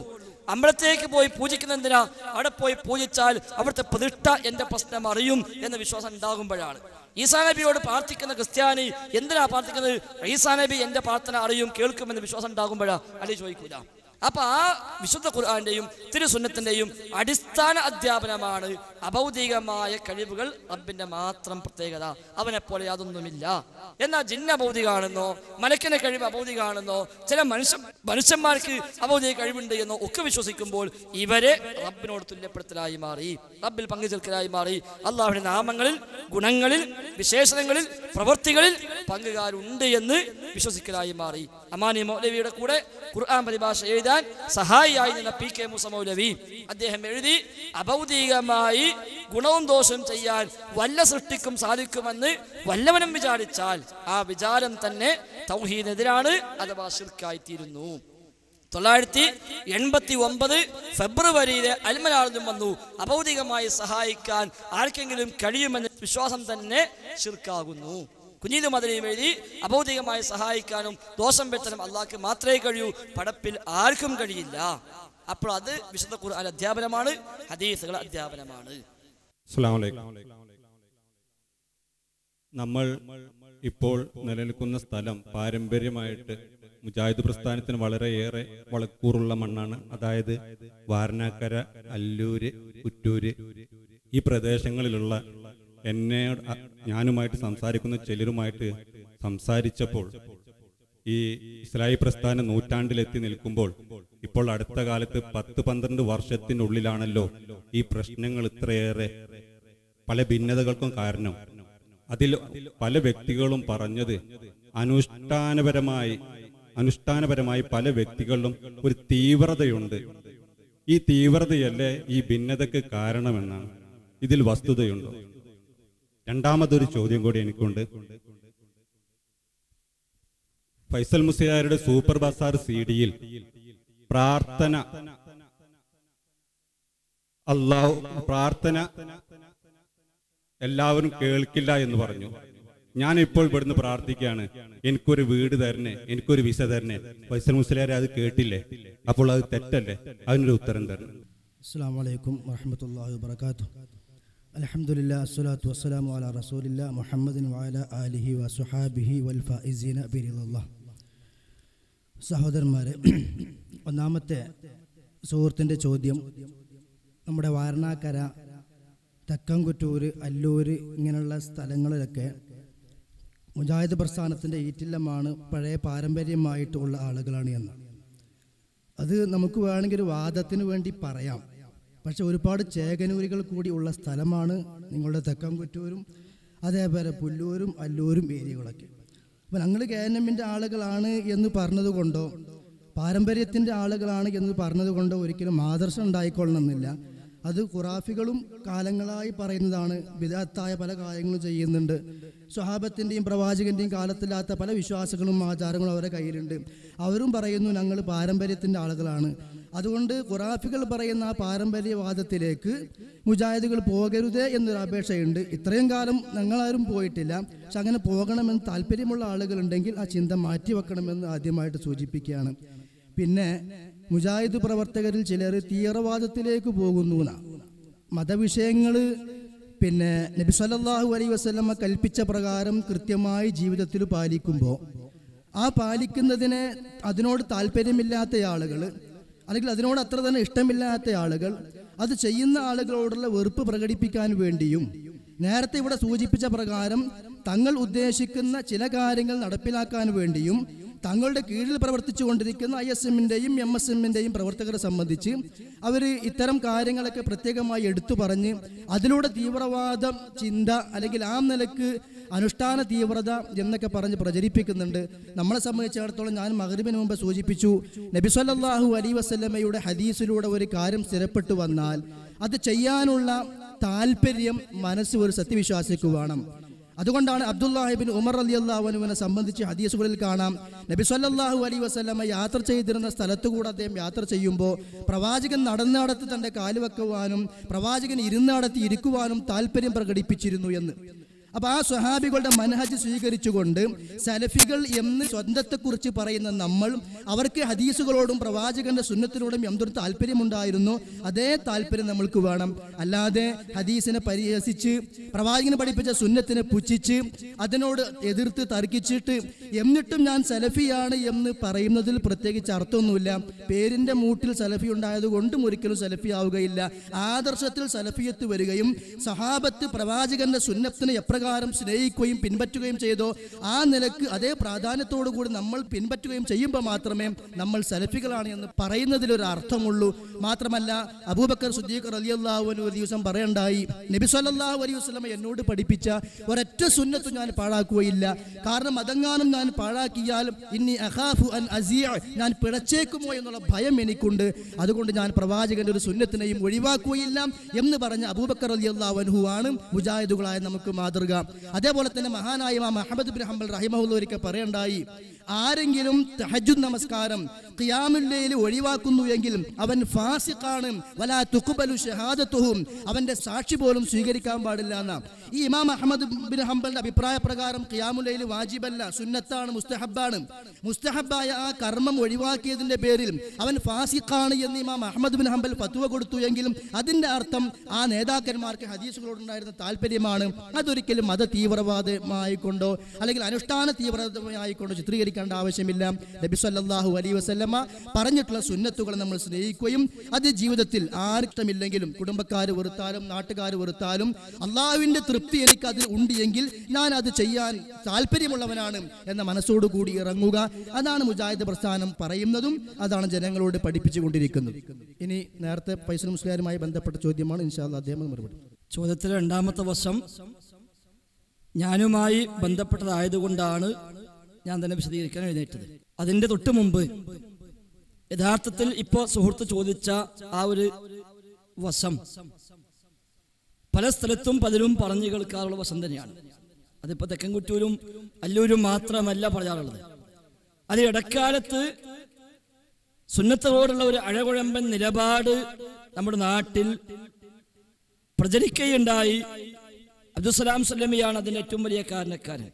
അമ്പലത്തേക്ക് പോയി പൂജിക്കുന്ന എന്തിനാ അവിടെ പോയി പൂജിച്ചാൽ അവിടുത്തെ പ്രതിഷ്ഠ എന്റെ പ്രശ്നം അറിയും എന്ന വിശ്വാസം ഉണ്ടാകുമ്പോഴാണ് ഈസാ നബിയോട് പ്രാർത്ഥിക്കുന്ന ക്രിസ്ത്യാനി എന്തിനാ പ്രാർത്ഥിക്കുന്നത് ഈസാ നബി എന്റെ പ്രാർത്ഥന അറിയും കേൾക്കുമെന്ന് വിശ്വാസം ഉണ്ടാകുമ്പോഴാ അല്ലെ ചോദിക്കൂല അപ്പൊ ആ വിശുദ്ധ ഖുർആന്റെയും തിരുസുന്നത്തിന്റെയും അടിസ്ഥാന അധ്യാപനമാണ് അഭൗതികമായ കഴിവുകൾ റബ്ബിന്റെ മാത്രം പ്രത്യേകത അവനെ പോലെ അതൊന്നുമില്ല എന്നാൽ ജിന്ന അഭൗതികാണെന്നോ മലക്കിന്റെ കഴിവ് അഭൗതികാണെന്നോ ചില മനുഷ്യ മനുഷ്യന്മാർക്ക് അഭൗതിക കഴിവുണ്ട് എന്നോ ഒക്കെ വിശ്വസിക്കുമ്പോൾ ഇവരെ റബ്ബിനോട് തുല്യപ്പെടുത്തലായി മാറി റബ്ബിൽ പങ്കുചേർക്കലായി മാറി അള്ളാഹുവിന്റെ നാമങ്ങളിൽ ഗുണങ്ങളിൽ വിശേഷണങ്ങളിൽ പ്രവൃത്തികളിൽ പങ്കുകാരുണ്ട് എന്ന് വിശ്വസിക്കലായി മാറി അമാനി മൗലവിയുടെ കൂടെ ഖുർആൻ പരിഭാഷ എഴുതാൻ സഹായിയായി നിന്ന പി കെ മുസ മൗലവി അദ്ദേഹം എഴുതി അഭൗതികമായി ഗുണവും ദോഷവും ചെയ്യാൻ വല്ല സൃഷ്ടിക്കും സാധിക്കുമെന്ന് വല്ലവനും വിചാരിച്ചാൽ ആ വിചാരം തന്നെ തൗഹീദിനെതിരാണ് അഥവാ ശിർക്കായിത്തീരുന്നു തൊള്ളായിരത്തി എൺപത്തി ഒമ്പത് ഫെബ്രുവരിയിലെ അൽമനാളിലും വന്നു അഭൗതികമായി സഹായിക്കാൻ ആർക്കെങ്കിലും കഴിയുമെന്ന വിശ്വാസം തന്നെ ശിർക്കാകുന്നു കുഞ്ഞീത് മദനയും എഴുതി അഭൗതികമായി സഹായിക്കാനും ദോഷം വരുത്താനും അള്ളാഹ്ക്ക് മാത്രമേ കഴിയൂ പടപ്പിൽ ആർക്കും കഴിയില്ല അപ്പോൾ അത് വിശുദ്ധ ഖുർആൻ അധ്യാപനമാണ് ഹദീസുകൾ അധ്യാപനമാണ് അസ്സലാമു അലൈക്കും നമ്മൾ ഇപ്പോൾ നിലനിൽക്കുന്ന സ്ഥലം പാരമ്പര്യമായിട്ട് മുജാഹിദ് പ്രസ്ഥാനത്തിന് വളരെയേറെ വളക്കൂറുള്ള മണ്ണാണ് അതായത് വാരണാക്കര അല്ലൂര് കുറ്റൂര് ഈ പ്രദേശങ്ങളിലുള്ള എന്നെ അ- ഞാനുമായിട്ട് സംസാരിക്കുന്ന ചിലരുമായിട്ട് സംസാരിച്ചപ്പോൾ ഈ ഇസ്ലാഹി പ്രസ്ഥാനം നൂറ്റാണ്ടിലെത്തി നിൽക്കുമ്പോൾ ഇപ്പോൾ അടുത്ത കാലത്ത് പത്ത് പന്ത്രണ്ട് വർഷത്തിനുള്ളിലാണല്ലോ ഈ പ്രശ്നങ്ങൾ ഇത്രയേറെ പല ഭിന്നതകൾക്കും കാരണം അതിൽ പല വ്യക്തികളും പറഞ്ഞത് അനുഷ്ഠാനപരമായി അനുഷ്ഠാനപരമായി പല വ്യക്തികളിലും ഒരു തീവ്രതയുണ്ട് ഈ തീവ്രതയല്ലേ ഈ ഭിന്നതയ്ക്ക് കാരണമെന്നാണ് ഇതിൽ വസ്തുതയുണ്ടോ രണ്ടാമതൊരു ചോദ്യം കൂടി എനിക്കുണ്ട് ഫൈസൽ മുസ്ലിയാരുടെ സൂപ്പർ ബസാർ സി ഡിയിൽ പ്രാർത്ഥന അള്ളാഹു പ്രാർത്ഥന എല്ലാവരും കേൾക്കില്ല എന്ന് പറഞ്ഞു ഞാൻ ഇപ്പോൾ ഇവിടുന്ന് പ്രാർത്ഥിക്കുകയാണ് എനിക്കൊരു വീട് തരണേ എനിക്കൊരു വിസ തരണേ ഫൈസൽ മുസ്ലിയാരെ അത് കേട്ടില്ലേ അപ്പോൾ അത് തെറ്റല്ലേ അതിനൊരു ഉത്തരം തരണം അസ്സാം വലൈക്കും വറഹമത്തല്ലാഹി വാബർക്കാത്തു അലഹമുല്ലാ അസ്സലാത്തു വസ്സലാമു അല റസൂലില്ല മുഹമ്മദിൻ വാല ആലിഹി വസുഹാബിഹി വൽ ഫൈസീന ബിരില്ല സഹോദരന്മാരെ ഒന്നാമത്തെ സുഹൃത്തിൻ്റെ ചോദ്യം നമ്മുടെ വാരണാക്കര തെക്കൻകുറ്റൂർ അല്ലൂര് ഇങ്ങനെയുള്ള സ്ഥലങ്ങളിലൊക്കെ മുജാഹിദ് പ്രസ്ഥാനത്തിൻ്റെ ഈറ്റില്ലമാണ് പഴയ പാരമ്പര്യമായിട്ട് ഉള്ള ആളുകളാണ് എന്ന് അത് നമുക്ക് വേണമെങ്കിൽ ഒരു വാദത്തിന് വേണ്ടി പറയാം പക്ഷെ ഒരുപാട് ചേകനൂരികൾ കൂടി ഉള്ള സ്ഥലമാണ് നിങ്ങളുടെ തെക്കൻകുറ്റൂരും അതേപോലെ പുല്ലൂരും അല്ലൂരും ഏരിയകളൊക്കെ അപ്പം ഞങ്ങൾ കെ എൻ എമ്മിൻ്റെ ആളുകളാണ് എന്ന് പറഞ്ഞതുകൊണ്ടോ പാരമ്പര്യത്തിൻ്റെ ആളുകളാണ് എന്ന് പറഞ്ഞതുകൊണ്ടോ ഒരിക്കലും ആദർശം ഉണ്ടായിക്കൊള്ളണമെന്നില്ല അത് ഖുറാഫികളും കാലങ്ങളായി പറയുന്നതാണ് വിദഗ്ധായ പല കാര്യങ്ങളും ചെയ്യുന്നുണ്ട് സ്വഹാബത്തിൻ്റെയും പ്രവാചകൻ്റെയും കാലത്തില്ലാത്ത പല വിശ്വാസങ്ങളും ആചാരങ്ങളും അവരുടെ കയ്യിലുണ്ട് അവരും പറയുന്നു ഞങ്ങൾ പാരമ്പര്യത്തിൻ്റെ ആളുകളാണ് അതുകൊണ്ട് ഖുറാഫികൾ പറയുന്ന ആ പാരമ്പര്യവാദത്തിലേക്ക് മുജാഹിദുകൾ പോകരുത് എന്നൊരു അപേക്ഷയുണ്ട് ഇത്രയും കാലം ഞങ്ങളാരും പോയിട്ടില്ല പക്ഷെ അങ്ങനെ പോകണമെന്ന് താല്പര്യമുള്ള ആളുകളുണ്ടെങ്കിൽ ആ ചിന്ത മാറ്റിവെക്കണമെന്ന് ആദ്യമായിട്ട് സൂചിപ്പിക്കുകയാണ് പിന്നെ മുജാഹിദ് പ്രവർത്തകരിൽ ചിലർ തീവ്രവാദത്തിലേക്ക് പോകുന്നു എന്നാ. മതവിഷയങ്ങൾ പിന്നെ നബി സല്ലല്ലാഹു അലൈഹി വസല്ലമ കൽപ്പിച്ച പ്രകാരം കൃത്യമായി ജീവിതത്തിൽ പാലിക്കുമ്പോൾ ആ പാലിക്കുന്നതിനെ അതിനോട് താല്പര്യമില്ലാത്ത ആളുകൾ അല്ലെങ്കിൽ അതിനോട് അത്ര തന്നെ ഇഷ്ടമില്ലാത്ത ആളുകൾ അത് ചെയ്യുന്ന ആളുകളോടുള്ള വെറുപ്പ് പ്രകടിപ്പിക്കാൻ വേണ്ടിയും നേരത്തെ ഇവിടെ സൂചിപ്പിച്ച പ്രകാരം തങ്ങൾ ഉദ്ദേശിക്കുന്ന ചില കാര്യങ്ങൾ നടപ്പിലാക്കാൻ വേണ്ടിയും തങ്ങളുടെ കീഴിൽ പ്രവർത്തിച്ചു കൊണ്ടിരിക്കുന്ന ഐ എസ് എമ്മിൻ്റെയും എം എസ് എമ്മിൻ്റെയും പ്രവർത്തകരെ സംബന്ധിച്ച് അവർ ഇത്തരം കാര്യങ്ങളൊക്കെ പ്രത്യേകമായി എടുത്തു പറഞ്ഞ് അതിലൂടെ തീവ്രവാദ ചിന്ത അല്ലെങ്കിൽ ആ നിലക്ക് അനുഷ്ഠാന തീവ്രത എന്നൊക്കെ പറഞ്ഞ് പ്രചരിപ്പിക്കുന്നുണ്ട് നമ്മളെ സംബന്ധിച്ചിടത്തോളം ഞാൻ മകരിബിന് മുമ്പ് സൂചിപ്പിച്ചു നബി സല്ലല്ലാഹു അലൈ വസല്ലമയുടെ ഹദീസിലൂടെ ഒരു കാര്യം സ്ഥിരപ്പെട്ടു വന്നാൽ അത് ചെയ്യാനുള്ള താല്പര്യം മനസ്സ് ഒരു സത്യവിശ്വാസിക്ക് വേണം അതുകൊണ്ടാണ് അബ്ദുല്ലാഹിബിൻ ഉമർ അലി അള്ളാഹുവിനെ സംബന്ധിച്ച് ഹദീസുകളിൽ കാണാം നബി സല്ലല്ലാഹു അലൈ വസല്ലമ യാത്ര ചെയ്തിരുന്ന സ്ഥലത്തു കൂടെ അദ്ദേഹം യാത്ര ചെയ്യുമ്പോൾ പ്രവാചകൻ നടന്നിടത്ത് തൻ്റെ കാല് വെക്കുവാനും പ്രവാചകൻ ഇരുന്നിടത്ത് ഇരിക്കുവാനും താല്പര്യം പ്രകടിപ്പിച്ചിരുന്നു എന്ന് അപ്പൊ ആ സ്വഹാബികളുടെ മനഹജ് സ്വീകരിച്ചുകൊണ്ട് സലഫികൾ എന്ന് സ്വന്തത്തെക്കുറിച്ച് പറയുന്ന നമ്മൾ അവർക്ക് ഹദീസുകളോടും പ്രവാചകന്റെ സുന്നത്തിനോടും എന്തൊരു താല്പര്യമുണ്ടായിരുന്നു അതേ താല്പര്യം നമ്മൾക്ക് വേണം അല്ലാതെ ഹദീസിനെ പരിഹസിച്ച് പ്രവാചകന് പഠിപ്പിച്ച സുന്നത്തിനെ പുച്ഛിച്ച് അതിനോട് എതിർത്ത് തർക്കിച്ചിട്ട് എന്നിട്ടും ഞാൻ സലഫിയാണ് എന്ന് പറയുന്നതിൽ പ്രത്യേകിച്ച് അർത്ഥമൊന്നുമില്ല പേരിന്റെ മൂട്ടിൽ സലഫി ഉണ്ടായത് കൊണ്ടും ഒരിക്കലും സലഫി ആവുകയില്ല ആദർശത്തിൽ സലഫിയത്ത് വരികയും സഹാബത്ത് പ്രവാചകന്റെ സുന്നത്തിനെ എപ്രകാരം സ്നേഹിക്കുകയും പിൻപറ്റുകയും ചെയ്തോ ആ നിലക്ക് അതേ പ്രാധാന്യത്തോടു കൂടി നമ്മൾ പിൻപറ്റുകയും ചെയ്യുമ്പോൾ മാത്രമേ നമ്മൾ സലഫികളാണ് എന്ന് പറയുന്നതിൽ ഒരു അർത്ഥമുള്ളൂ മാത്രമല്ല അബൂബക്കർ സുദ്ദീഖ് റലിയല്ലാഹു അൻഹു ഒരു ദിവസം പറയണ്ടായി നബി സല്ലല്ലാഹു അലൈഹി വസല്ലം എന്നോട് പഠിപ്പിച്ച ഒരൊറ്റ സുന്നത്തും ഞാൻ പാഴാക്കുകയില്ല കാരണം അതെങ്ങാനും ഞാൻ പാഴാക്കിയാൽ ഇനി അഖാഫു അൻ അസിയ ഞാൻ പിഴച്ചേക്കുമോ എന്നുള്ള ഭയം എനിക്കുണ്ട് അതുകൊണ്ട് ഞാൻ പ്രവാചകന്റെ ഒരു സുന്നത്തിനെയും ഒഴിവാക്കുകയില്ല എന്ന് പറഞ്ഞ അബൂബക്കർ റളിയല്ലാഹു അൻഹു ആണ് മുജാഹിദുകളായ നമുക്ക് മാതൃക അതേപോലെ തന്നെ മഹാനായ ഇമാം അഹമ്മദ് ബിൻ ഹംബൽ റഹിമഹുല്ല ഒരിക്കൽ പറയണ്ടായി ആരെങ്കിലും തഹജുദ് നമസ്കാരം ഖിയാമുല്ലയിൽ ഒഴിവാക്കുന്നു എങ്കിൽ അവൻ ഫാസിഖാണ് വലാ തുഖ്ബലു ഷഹാദത്തുഹും അവന്റെ സാക്ഷി പോലും സ്വീകരിക്കാൻ പാടില്ല എന്ന ഈ ഇമാം അഹമ്മദ് ബിൻ ഹംബലിന്റെ അഭിപ്രായ പ്രകാരം ഖിയാമുല്ലയിൽ വാജിബല്ല സുന്നത്താണ് മുസ്തഹബാണ് മുസ്തഹബായ ആ കർമ്മം ഒഴിവാക്കിയതിന്റെ പേരിൽ അവൻ ഫാസിഖാണ് എന്ന് ഇമാം അഹമ്മദ് ബിൻ ഹംബൽ ഫത്വ കൊടുത്തു എങ്കിലും അതിന്റെ അർത്ഥം ആ നേതാക്കന്മാർക്ക് ഹദീസുകളോടുണ്ടായിരുന്ന താല്പര്യമാണ് അതൊരിക്കലും മത തീവ്രവാദമായിക്കൊണ്ടോ അല്ലെങ്കിൽ അനുഷ്ഠാന തീവ്രതയായിക്കൊണ്ടോ ചിത്രീകരിക്കേണ്ട ആവശ്യമില്ല നബി സല്ലല്ലാഹു അലൈഹി വസല്ലമ പറഞ്ഞിട്ടുള്ള സുന്നത്തുകൾ നമ്മൾ സ്നേഹിക്കുകയും അത് ജീവിതത്തിൽ ആർക്കിഷ്ടമില്ലെങ്കിലും കുടുംബക്കാർ വെറുത്താലും നാട്ടുകാർ വെറുത്താലും അള്ളാഹുവിന്റെ തൃപ്തി എനിക്ക് അതിൽ ഉണ്ട് എങ്കിൽ ഞാൻ അത് ചെയ്യാൻ താല്പര്യമുള്ളവനാണ് എന്ന മനസ്സോടുകൂടി ഇറങ്ങുക അതാണ് മുജാഹിദ് പ്രസ്ഥാനം പറയുന്നതും അതാണ് ജനങ്ങളോട് പഠിപ്പിച്ചുകൊണ്ടിരിക്കുന്നത് ഇനി നേരത്തെ ഫൈസൽ മുസ്ലിയാരുമായി ബന്ധപ്പെട്ട ചോദ്യമാണ് ഇൻഷാല്ല അദ്ദേഹം മറുപടി ചോദ്യത്തിലെ രണ്ടാമത്തെ വശം ഞാനുമായി ബന്ധപ്പെട്ടതായതുകൊണ്ടാണ് ഞാൻ തന്നെ വിശദീകരിക്കാൻ എഴുന്നേറ്റത് അതിന്റെ തൊട്ട് മുമ്പ് യഥാർത്ഥത്തിൽ ഇപ്പോ സുഹൃത്ത് ചോദിച്ച ആ ഒരു വശം പല സ്ഥലത്തും പലരും പറഞ്ഞു കേൾക്കാറുള്ള വശം തന്നെയാണ് അതിപ്പോ തെക്കൻകുറ്റൂരും അല്ലൂരും മാത്രമല്ല പറയാറുള്ളത് അത് ഇടക്കാലത്ത് സുന്നത്തോടുള്ള ഒരു അഴകുഴമ്പൻ നിലപാട് നമ്മുടെ നാട്ടിൽ പ്രചരിക്കുകയുണ്ടായി അബ്ദുസലാം സ്വലമിയാണ് അതിന്റെ ഏറ്റവും വലിയ കാരണക്കാരൻ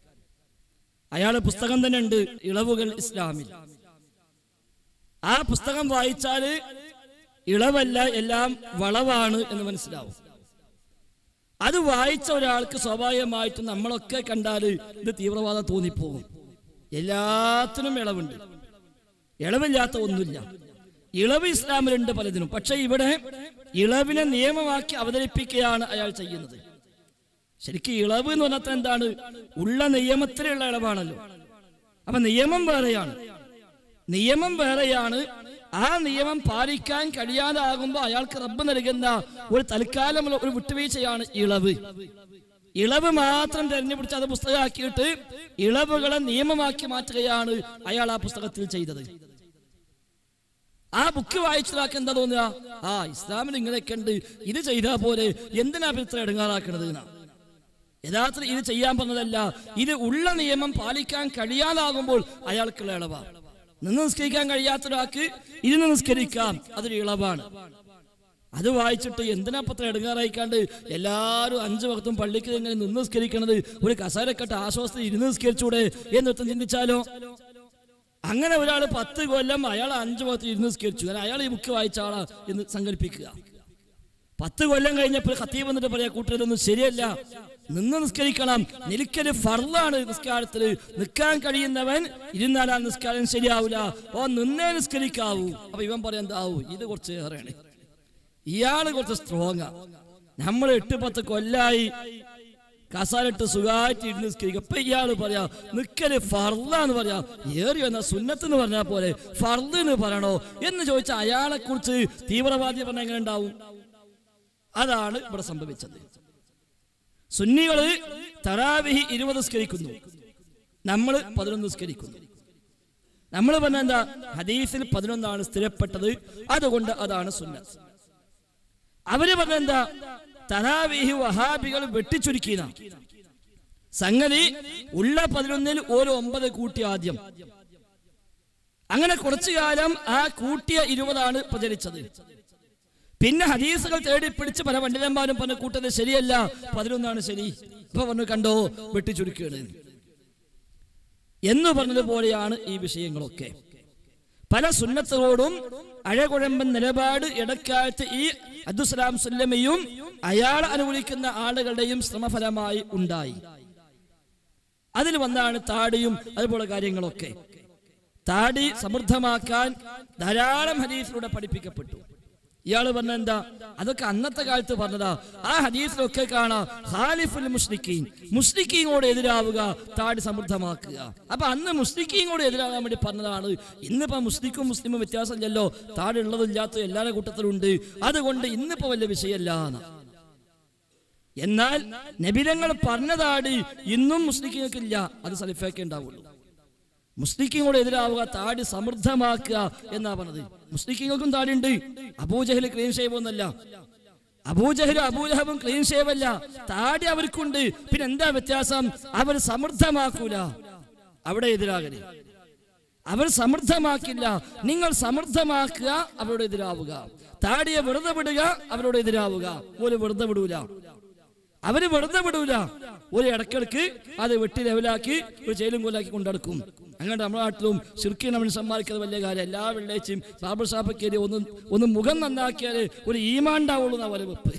അയാളെ പുസ്തകം തന്നെ ഉണ്ട് ഇളവുകൾ ഇസ്ലാമിൽ ആ പുസ്തകം വായിച്ചാല് ഇളവല്ല എല്ലാം വളവാണ് എന്ന് മനസ്സിലാവും അത് വായിച്ച ഒരാൾക്ക് സ്വാഭാവികമായിട്ടും നമ്മളൊക്കെ കണ്ടാല് ഇത് തീവ്രവാദം തോന്നിപ്പോകും എല്ലാത്തിനും ഇളവുണ്ട് ഇളവില്ലാത്ത ഒന്നുമില്ല ഇളവ് ഇസ്ലാമിലുണ്ട് പലതിനും പക്ഷെ ഇവിടെ ഇളവിനെ നിയമമാക്കി അവതരിപ്പിക്കുകയാണ് അയാൾ ചെയ്യുന്നത് ശരിക്കും ഇളവ് എന്ന് പറഞ്ഞാൽ എന്താണ് ഉള്ള നിയമത്തിലുള്ള ഇളവാണല്ലോ അപ്പൊ നിയമം വേറെയാണ് നിയമം വേറെയാണ് ആ നിയമം പാലിക്കാൻ കഴിയാതാകുമ്പോൾ അയാൾക്ക് റബ്ബ് നൽകുന്ന ഒരു തൽക്കാലമുള്ള ഒരു വിട്ടുവീഴ്ചയാണ് ഇളവ് ഇളവ് മാത്രം തെരഞ്ഞെടുത്ത് അത് പുസ്തകമാക്കിയിട്ട് ഇളവുകളെ നിയമമാക്കി മാറ്റുകയാണ് അയാൾ ആ പുസ്തകത്തിൽ ചെയ്തത് ആ ബുക്ക് വായിച്ചതാക്കി എന്താ തോന്നുക ആ ഇസ്ലാമിൽ ഇങ്ങനെയൊക്കെ ഉണ്ട് ഇത് ചെയ്താൽ പോലെ എന്തിനാ ഇപ്പൊ ഇത്ര എടുങ്ങാറാക്കണത് എന്നാ യഥാർത്ഥത്തിൽ ഇത് ചെയ്യാൻ പറഞ്ഞതല്ല ഇത് ഉള്ള നിയമം പാലിക്കാൻ കഴിയാതാകുമ്പോൾ അയാൾക്കുള്ള ഇളവാണ് നിന്ന് നിസ്കരിക്കാൻ കഴിയാത്ത ഒരാൾക്ക് ഇരുന്ന് നിസ്കരിക്കാം അതൊരു ഇളവാണ് അത് വായിച്ചിട്ട് എന്തിനാ പത്ര എടുങ്ങാറായിക്കാണ്ട് എല്ലാവരും അഞ്ചു വക്തും പള്ളിക്ക് എങ്ങനെ നിന്ന് നിസ്കരിക്കണത് ഒരു കസാരക്കെട്ട് ആശ്വാസത്തിൽ ഇരുന്ന് നിസ്കരിച്ചൂടെ എന്നൊരുത്തം ചിന്തിച്ചാലോ അങ്ങനെ ഒരാൾ പത്ത് കൊല്ലം അയാൾ അഞ്ചു വക്ത് ഇരുന്ന് നിസ്കരിച്ചു കാരണം അയാൾ ഈ ബുക്ക് വായിച്ച ആളാ എന്ന് സങ്കല്പിക്കുക പത്ത് കൊല്ലം കഴിഞ്ഞപ്പോൾ ഖത്തീബ് എന്നിട്ട് പറയാ കൂട്ടരൊന്നും ശരിയല്ല നിന്ന് നിസ്കരിക്കണം നിൽക്കല് ഫർളാണ് നിസ്കാരത്തിൽ നിൽക്കാൻ കഴിയുന്നവൻ ഇരുന്നാൽ ആ നിസ്കാരം ശരിയാവൂല ഓ നിന്നേ നിസ്കരിക്കാവൂ അപ്പൊ ഇവൻ പറയാൻ എന്താവൂ ഇത് കുറച്ച് ഏറെയാണ് ഇയാള് കുറച്ച് സ്ട്രോങ്ങാ നമ്മൾ എട്ട് പത്ത് കൊല്ലായി കസാലിട്ട് സുഖമായിട്ട് ഇരുന്ന് നിസ്കരിക്കും അപ്പൊ ഇയാള് പറയാ നിക്കല് ഫർളാന്ന് പറയാ ഏറി വന്ന സുന്നത്ത് എന്ന് പറഞ്ഞാൽ പോലെ ഫർദ് എന്ന് പറയണോ എന്ന് ചോദിച്ചാൽ അയാളെ കുറിച്ച് തീവ്രവാദി പറഞ്ഞ എങ്ങനെ ഉണ്ടാവും അതാണ് ഇവിടെ സംഭവിച്ചത് സുന്നികള് തറാവിഹി ഇരുപത് സ്കരിക്കുന്നു നമ്മൾ പതിനൊന്ന് സ്കരിക്കുന്നു നമ്മൾ പറഞ്ഞ എന്താ ഹദീസിൽ പതിനൊന്നാണ് സ്ഥിരപ്പെട്ടത് അതുകൊണ്ട് അതാണ് സുന്നത്ത് അവര് പറഞ്ഞ എന്താ തറാവിഹി വഹാബികൾ വെട്ടിച്ചുരുക്കിയ സംഗതി ഉള്ള പതിനൊന്നിൽ ഒരു ഒമ്പത് കൂട്ടി ആദ്യം അങ്ങനെ കുറച്ചു കാലം ആ കൂട്ടിയ ഇരുപതാണ് പ്രചരിച്ചത് പിന്നെ ഹദീസുകൾ തേടി പിടിച്ച് പല പണ്ഡിതന്മാരും പറഞ്ഞ കൂട്ടത് ശരിയല്ല പതിനൊന്നാണ് ശരി അപ്പൊ പറഞ്ഞു കണ്ടോ വെട്ടിച്ചുരുക്കുകയാണ് എന്ന് പറഞ്ഞതുപോലെയാണ് ഈ വിഷയങ്ങളൊക്കെ പല സുന്നത്തുകളോടും അഴകുഴമ്പൻ നിലപാട് ഇടക്കാലത്ത് ഈ അബ്ദുസലാം സുല്ലമയും അയാൾ അനുകൂലിക്കുന്ന ആളുകളുടെയും ശ്രമഫലമായി ഉണ്ടായി അതിൽ വന്നാണ് താടിയും അതുപോലെ കാര്യങ്ങളൊക്കെ താടി സമൃദ്ധമാക്കാൻ ധാരാളം ഹദീസിലൂടെ പഠിപ്പിക്കപ്പെട്ടു ഇയാൾ പറഞ്ഞ എന്താ അതൊക്കെ അന്നത്തെ കാലത്ത് പറഞ്ഞതാ ആ ഹദീസിലൊക്കെ കാണാം ഖാലിഫുൽ മുസ്ലിഖീൻ മുസ്ലിഖീനോട് എതിരാവുക താടി സമൃദ്ധമാക്കുക അപ്പൊ അന്ന് മുസ്ലിഖീനോട് എതിരാകാൻ വേണ്ടി പറഞ്ഞതാണ് ഇന്നിപ്പോ മുസ്ലിക്കും മുസ്ലിമും വ്യത്യാസമില്ലല്ലോ താടി ഉള്ളതും ഇല്ലാത്തതും എല്ലാവരുടെ കൂട്ടത്തിലുണ്ട് അതുകൊണ്ട് ഇന്നിപ്പോ വലിയ വിഷയമല്ല എന്ന് എന്നാൽ നബിരങ്ങൾ പറഞ്ഞതാടി ഇന്നും മുസ്ലിങ്ങൾക്കില്ല അത് സലിഫാക്കേ ഉണ്ടാവുള്ളൂ മുസ്ലിക്കിങ്ങോട് എതിരാവുക താടി സമൃദ്ധമാക്കുക എന്നാ പറഞ്ഞത് മുസ്ലിക്കിങ്ങൾക്കും താടി ഉണ്ട് അബൂജഹൽ ക്ലീൻ ഷേവ് ഒന്നല്ല അബൂജഹലും അബൂജഹബും ക്ലീൻ ഷേവ് അല്ല താടി അവർക്കുണ്ട് പിന്നെ എന്താ വ്യത്യാസം അവർ സമൃദ്ധമാക്കൂല അവിടെ എതിരാകരുത് അവർ സമൃദ്ധമാക്കില്ല നിങ്ങൾ സമൃദ്ധമാക്കുക അവരോട് എതിരാവുക താടിയെ വെറുതെ വിടുക അവരോട് എതിരാവുക ഒരു വെറുതെ വിടൂല അവര് വെറുതെ വിടൂല ഒരു ഇടക്കിടക്ക് അത് വെട്ടി ലെവലാക്കി ഒരു ജയിലും കൊലാക്കി കൊണ്ടെടുക്കും അങ്ങനെ നമ്മുടെ നാട്ടിലും ശിർക്കീന മനുഷ്യന്മാർക്ക് വലിയ കാര്യം എല്ലാ വെള്ളിയാഴ്ചയും ബാബർ ഷാപ്പ് കയറി ഒന്ന് ഒന്ന് മുഖം നന്നാക്കിയാൽ ഒരു ഈമാണ്ടാവുള്ളൂ എന്നാ പോലെ വെപ്പ്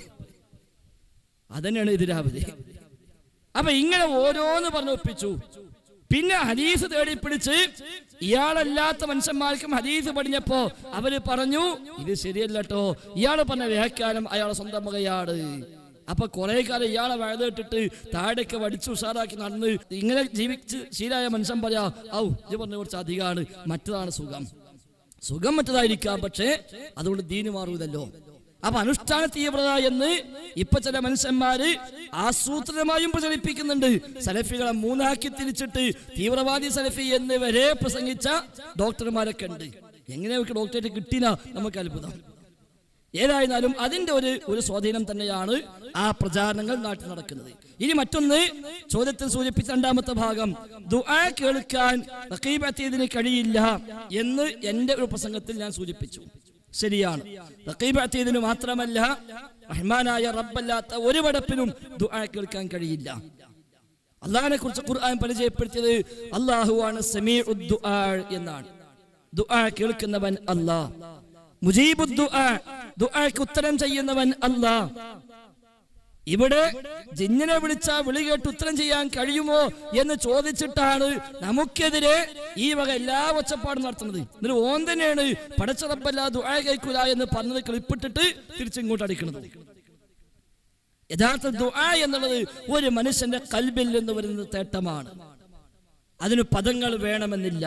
അതന്നെയാണ് എതിരാവത് അപ്പൊ ഇങ്ങനെ ഓരോന്ന് പറഞ്ഞു ഒപ്പിച്ചു പിന്നെ ഹദീസ് തേടി പിടിച്ച് ഇയാളല്ലാത്ത മനുഷ്യന്മാർക്കും ഹദീസ് പഠിഞ്ഞപ്പോ അവര് പറഞ്ഞു ഇത് ശരിയല്ല കേട്ടോ ഇയാൾ പറഞ്ഞ വ്യാഖ്യാനം അയാളെ സ്വന്തം മകയാണ് അപ്പൊ കുറെ കാലം ഇയാളെ വഴുതിട്ടിട്ട് താഴേക്ക് വടിച്ച് ഉഷാറാക്കി നടന്ന് ഇങ്ങനെ ജീവിച്ച് ശീലായ മനുഷ്യൻ പറയാ ഔ ഇത് പറഞ്ഞ കുറച്ച് അധികമാണ് മറ്റതാണ് സുഖം സുഖം മറ്റതായിരിക്കാം പക്ഷേ അതുകൊണ്ട് ദീന് മാറൂതല്ലോ അപ്പൊ അനുഷ്ഠാന തീവ്രത എന്ന് ഇപ്പൊ ചില മനുഷ്യന്മാര് ആസൂത്രിതമായും പ്രചരിപ്പിക്കുന്നുണ്ട് സലഫികളെ മൂന്നാക്കി തിരിച്ചിട്ട് തീവ്രവാദി സലഫി എന്ന് വരെ പ്രസംഗിച്ച ഡോക്ടർമാരൊക്കെ ഉണ്ട് എങ്ങനെ അവർക്ക് ഡോക്ടറേറ്റ് കിട്ടിന നമുക്ക് അത്ഭുതം ഏതായിരുന്നാലും അതിന്റെ ഒരു ഒരു സ്വാധീനം തന്നെയാണ് ആ പ്രചാരണങ്ങൾ നാട്ടിൽ നടക്കുന്നത് ഇനി മറ്റൊന്ന് ചോദ്യത്തിൽ സൂചിപ്പിച്ച രണ്ടാമത്തെ ഭാഗം ദുആ കേൾക്കാൻ റഖീബത്തിന് കഴിയില്ല എന്ന് എന്റെ ഒരു പ്രസംഗത്തിൽ ഞാൻ സൂചിപ്പിച്ചു ശരിയാണ് റഖീബത്തിന് മാത്രമല്ല റഹ്മാനായ റബ്ബല്ലാത്ത ഒരു പടപ്പിനും ദുആ കേൾക്കാൻ കഴിയില്ല അള്ളാഹിനെ കുറിച്ച് ഖുർആൻ പരിചയപ്പെടുത്തിയത് അള്ളാഹുവാണ് സമീ എന്നാണ് ദുആ കേൾക്കുന്നവൻ അല്ലാഹ് മുജീബു ദുആ ദുആക്ക് ഉത്തരം ചെയ്യുന്നവൻ അല്ലാഹ് ഇവിടെ ജിന്നിനെ വിളിച്ച വിളി കേട്ട് ഉത്തരം ചെയ്യാൻ കഴിയുമോ എന്ന് ചോദിച്ചിട്ടാണ് നമുക്കെതിരെ ഈ വക എല്ലാ ഒച്ചപ്പാടും നടത്തുന്നത് എന്നിട്ട് ഓൻ തന്നെയാണ് പടച്ചറപ്പല്ല ദുആ കേൾക്കൂല എന്ന് പറഞ്ഞത് ക്ലിപ്പിട്ടിട്ട് തിരിച്ചിങ്ങോട്ട് അടിക്കുന്നത് യഥാർത്ഥ ദുആ എന്നുള്ളത് ഒരു മനുഷ്യന്റെ കൽബിൽ നിന്ന് വരുന്ന തേട്ടമാണ് അതിന് പദങ്ങൾ വേണമെന്നില്ല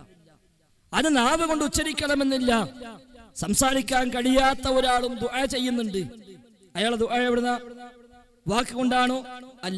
അത് നാവ് കൊണ്ട് ഉച്ചരിക്കണമെന്നില്ല സംസാരിക്കാൻ കഴിയാത്ത ഒരാളും ദുആ ചെയ്യുന്നുണ്ട് അയാൾ ദുആ എവിടുന്ന വാക്ക് കൊണ്ടാണോ അല്ല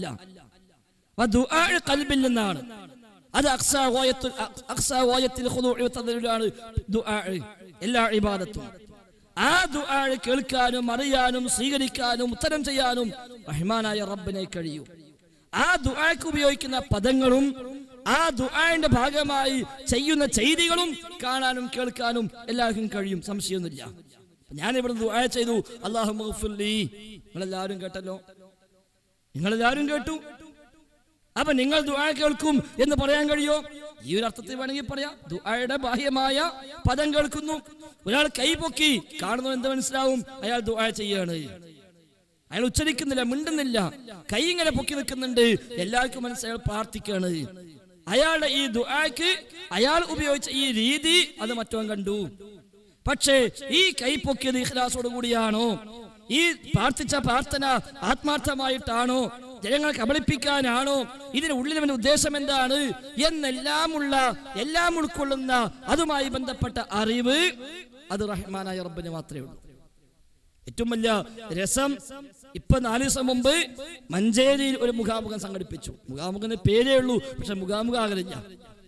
ആ ദുആ കൽബിൽ നിന്നാണ് അത് അക്സാ ഗോയത്തുൽ അക്സാ ഗോയത്തിൽ ഖുദൂഉ തദല്ലുലാണ് ദുആ എല്ലാ ഇബാദത്തും ആ ദുആ കേൾക്കാനും അറിയാനും സ്വീകരിക്കാനും ഉത്തരം ചെയ്യാനും റഹ്മാനായ റബ്ബിനെ കഴിയൂ ആ ദുആക്ക് ഉപയോഗിക്കുന്ന പദങ്ങളും ആ ദുആന്റെ ഭാഗമായി ചെയ്യുന്ന ചെയ്തികളും കാണാനും കേൾക്കാനും എല്ലാവർക്കും കഴിയും സംശയമൊന്നുമില്ല ഞാൻ ഇവിടെ ദുആ ചെയ്തു അള്ളാഹു നിങ്ങളെല്ലാവരും കേട്ടല്ലോ നിങ്ങളെല്ലാവരും കേട്ടു അപ്പൊ നിങ്ങൾ ദുആ കേൾക്കും എന്ന് പറയാൻ കഴിയോ ഈ ഒരു അർത്ഥത്തിൽ വേണമെങ്കിൽ പറയാം ദുആയുടെ ബാഹ്യമായ പദം കേൾക്കുന്നു ഒരാൾ കൈ പൊക്കി കാണുന്നു എന്ത് മനസ്സിലാവും അയാൾ ദുആ ചെയ്യാണ് അയാൾ ഉച്ചരിക്കുന്നില്ല മിണ്ടുന്നില്ല കൈ ഇങ്ങനെ പൊക്കി നിൽക്കുന്നുണ്ട് എല്ലാവർക്കും മനസ്സിലായി പ്രാർത്ഥിക്കാണ് അയാളുടെ ഈ ദുആക്ക് അയാൾ ഉപയോഗിച്ച ഈ രീതി അത് മറ്റവൻ കണ്ടു പക്ഷേ ഈ കൈ പൊക്കിയത് ഇഖ്ലാസോട് കൂടിയാണോ ഈ പ്രാർത്ഥിച്ച പ്രാർത്ഥന ആത്മാർത്ഥമായിട്ടാണോ ജനങ്ങളെ കബളിപ്പിക്കാനാണോ ഇതിന് ഉള്ളിലവന്റെ ഉദ്ദേശം എന്താണ് എന്നെല്ലാമുള്ള എല്ലാം ഉൾക്കൊള്ളുന്ന അതുമായി ബന്ധപ്പെട്ട അറിവ് അത് റഹ്മാനായ റബ്ബിന് മാത്രമേ ഉള്ളൂ ഏറ്റവും വലിയ രസം ഇപ്പൊ നാല് ദിവസം മുമ്പ് മഞ്ചേരിയിൽ ഒരു മുഖാമുഖം സംഘടിപ്പിച്ചു മുഖാമുഖത്തിന് പേരേ ഉള്ളൂ പക്ഷെ മുഖാമുഖം ആകലില്ല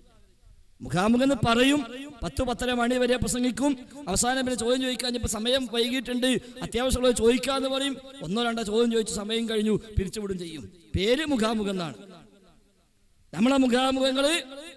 മുഖാമുഖം എന്ന് പറയും പത്ത് പത്തര മണി വരെ പ്രസംഗിക്കും അവസാനം പിന്നെ ചോദ്യം ചോദിക്കാൻ ഇപ്പൊ സമയം വൈകിട്ടുണ്ട് അത്യാവശ്യമുള്ളത് ചോദിക്കാന്ന് പറയും ഒന്നോ രണ്ടോ ചോദ്യം ചോദിച്ചു സമയം കഴിഞ്ഞു പിരിച്ചുവിടും ചെയ്യും പേര് മുഖാമുഖം എന്നാണ് നമ്മളെ മുഖാമുഖങ്ങള്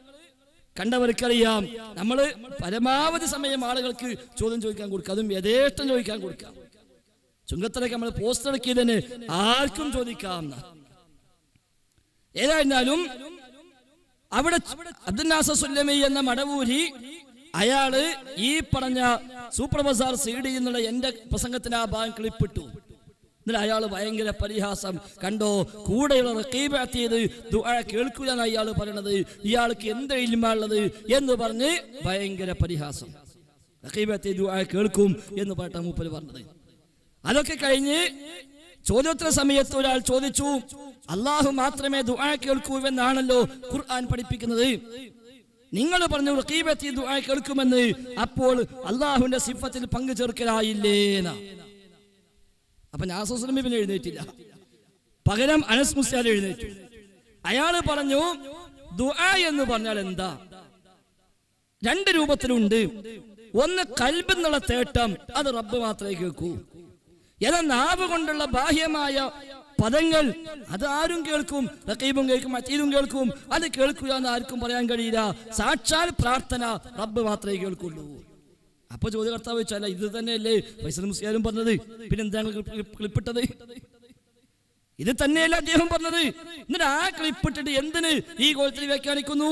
കണ്ടവർക്കറിയാം നമ്മൾ പരമാവധി സമയം ആളുകൾക്ക് ചോദ്യം ചോദിക്കാൻ കൊടുക്കുക അതും യഥേഷ്ടം ചോദിക്കാൻ കൊടുക്കാം ചുങ്കത്തിലേക്ക് നമ്മൾ പോസ്റ്റ് ഇറക്കിയതിന് ആർക്കും ചോദിക്കാം ഏതായിരുന്നാലും അവിടെ അബ്ദുൽ നാസർ സുല്ലമി എന്ന മടവൂരി അയാള് ഈ പറഞ്ഞ സൂപ്പർ ബസാർ സി ഡി എന്നുള്ള എന്റെ പ്രസംഗത്തിന് ആ ഭാഗം ക്ലിപ്പിട്ടു എന്നിട്ട് അയാൾ ഭയങ്കര പരിഹാസം കണ്ടോ കൂടെയുള്ള റക്കീബാത്ത് ചെയ്ത് ദുആ കേൾക്കൂലെന്ന് അയാൾ പറയണത് ഇയാൾക്ക് എന്ത് ഇൽമുള്ളത് എന്ന് പറഞ്ഞ് ഭയങ്കര പരിഹാസം റക്കീബാത്ത് ചെയ്ത് ദുആ കേൾക്കും എന്ന് പറഞ്ഞ മൂപ്പര് പറഞ്ഞത് അതൊക്കെ കഴിഞ്ഞ് ചോദ്യോത്തര സമയത്ത് ഒരാൾ ചോദിച്ചു അള്ളാഹു മാത്രമേ ദുആ കേൾക്കൂ എന്നാണല്ലോ ഖുർആൻ പഠിപ്പിക്കുന്നത് നിങ്ങൾ പറഞ്ഞു റഖീബത്തി ദുആ കേൾക്കുമെന്ന് അപ്പോൾ അള്ളാഹുവിന്റെ സിഫത്തിൽ പങ്കു ചേർക്കലായില്ലേന അപ്പൊ നാസുസ്ലമി പിന്നെ എഴുന്നേറ്റില്ല പകരം അനസ് മുസ്യാൽ എഴുന്നേറ്റു അയാള് പറഞ്ഞു ദുആ എന്ന് പറഞ്ഞാൽ എന്താ രണ്ട് രൂപത്തിലുണ്ട് ഒന്ന് കൽബെന്നുള്ള തേട്ടം അത് റബ്ബ് മാത്രമേ കേൾക്കൂ എന്നാൽ നാവ് കൊണ്ടുള്ള ബാഹ്യമായ പദങ്ങൾ അത് ആരും കേൾക്കും റക്കീബും കേൾക്കും അറ്റീലും കേൾക്കും അത് കേൾക്കുക എന്ന് ആർക്കും പറയാൻ കഴിയില്ല സാക്ഷാൽ പ്രാർത്ഥന റബ്ബ് മാത്രമേ കേൾക്കുള്ളൂ അപ്പൊ ചോദ്യകർത്താവ് വെച്ചല്ല ഇത് തന്നെയല്ലേ ഫൈസൽ മുസ്ലിയാരും പറഞ്ഞത് പിന്നെ എന്താണ് ക്ലിപ്പിട്ടത് ഇത് തന്നെയല്ല അദ്ദേഹം പറഞ്ഞത് എന്നിട്ട് ആ ക്ലിപ്പിട്ടിട്ട് എന്തിന് ഈ കോലത്തിൽ വ്യാഖ്യാനിക്കുന്നു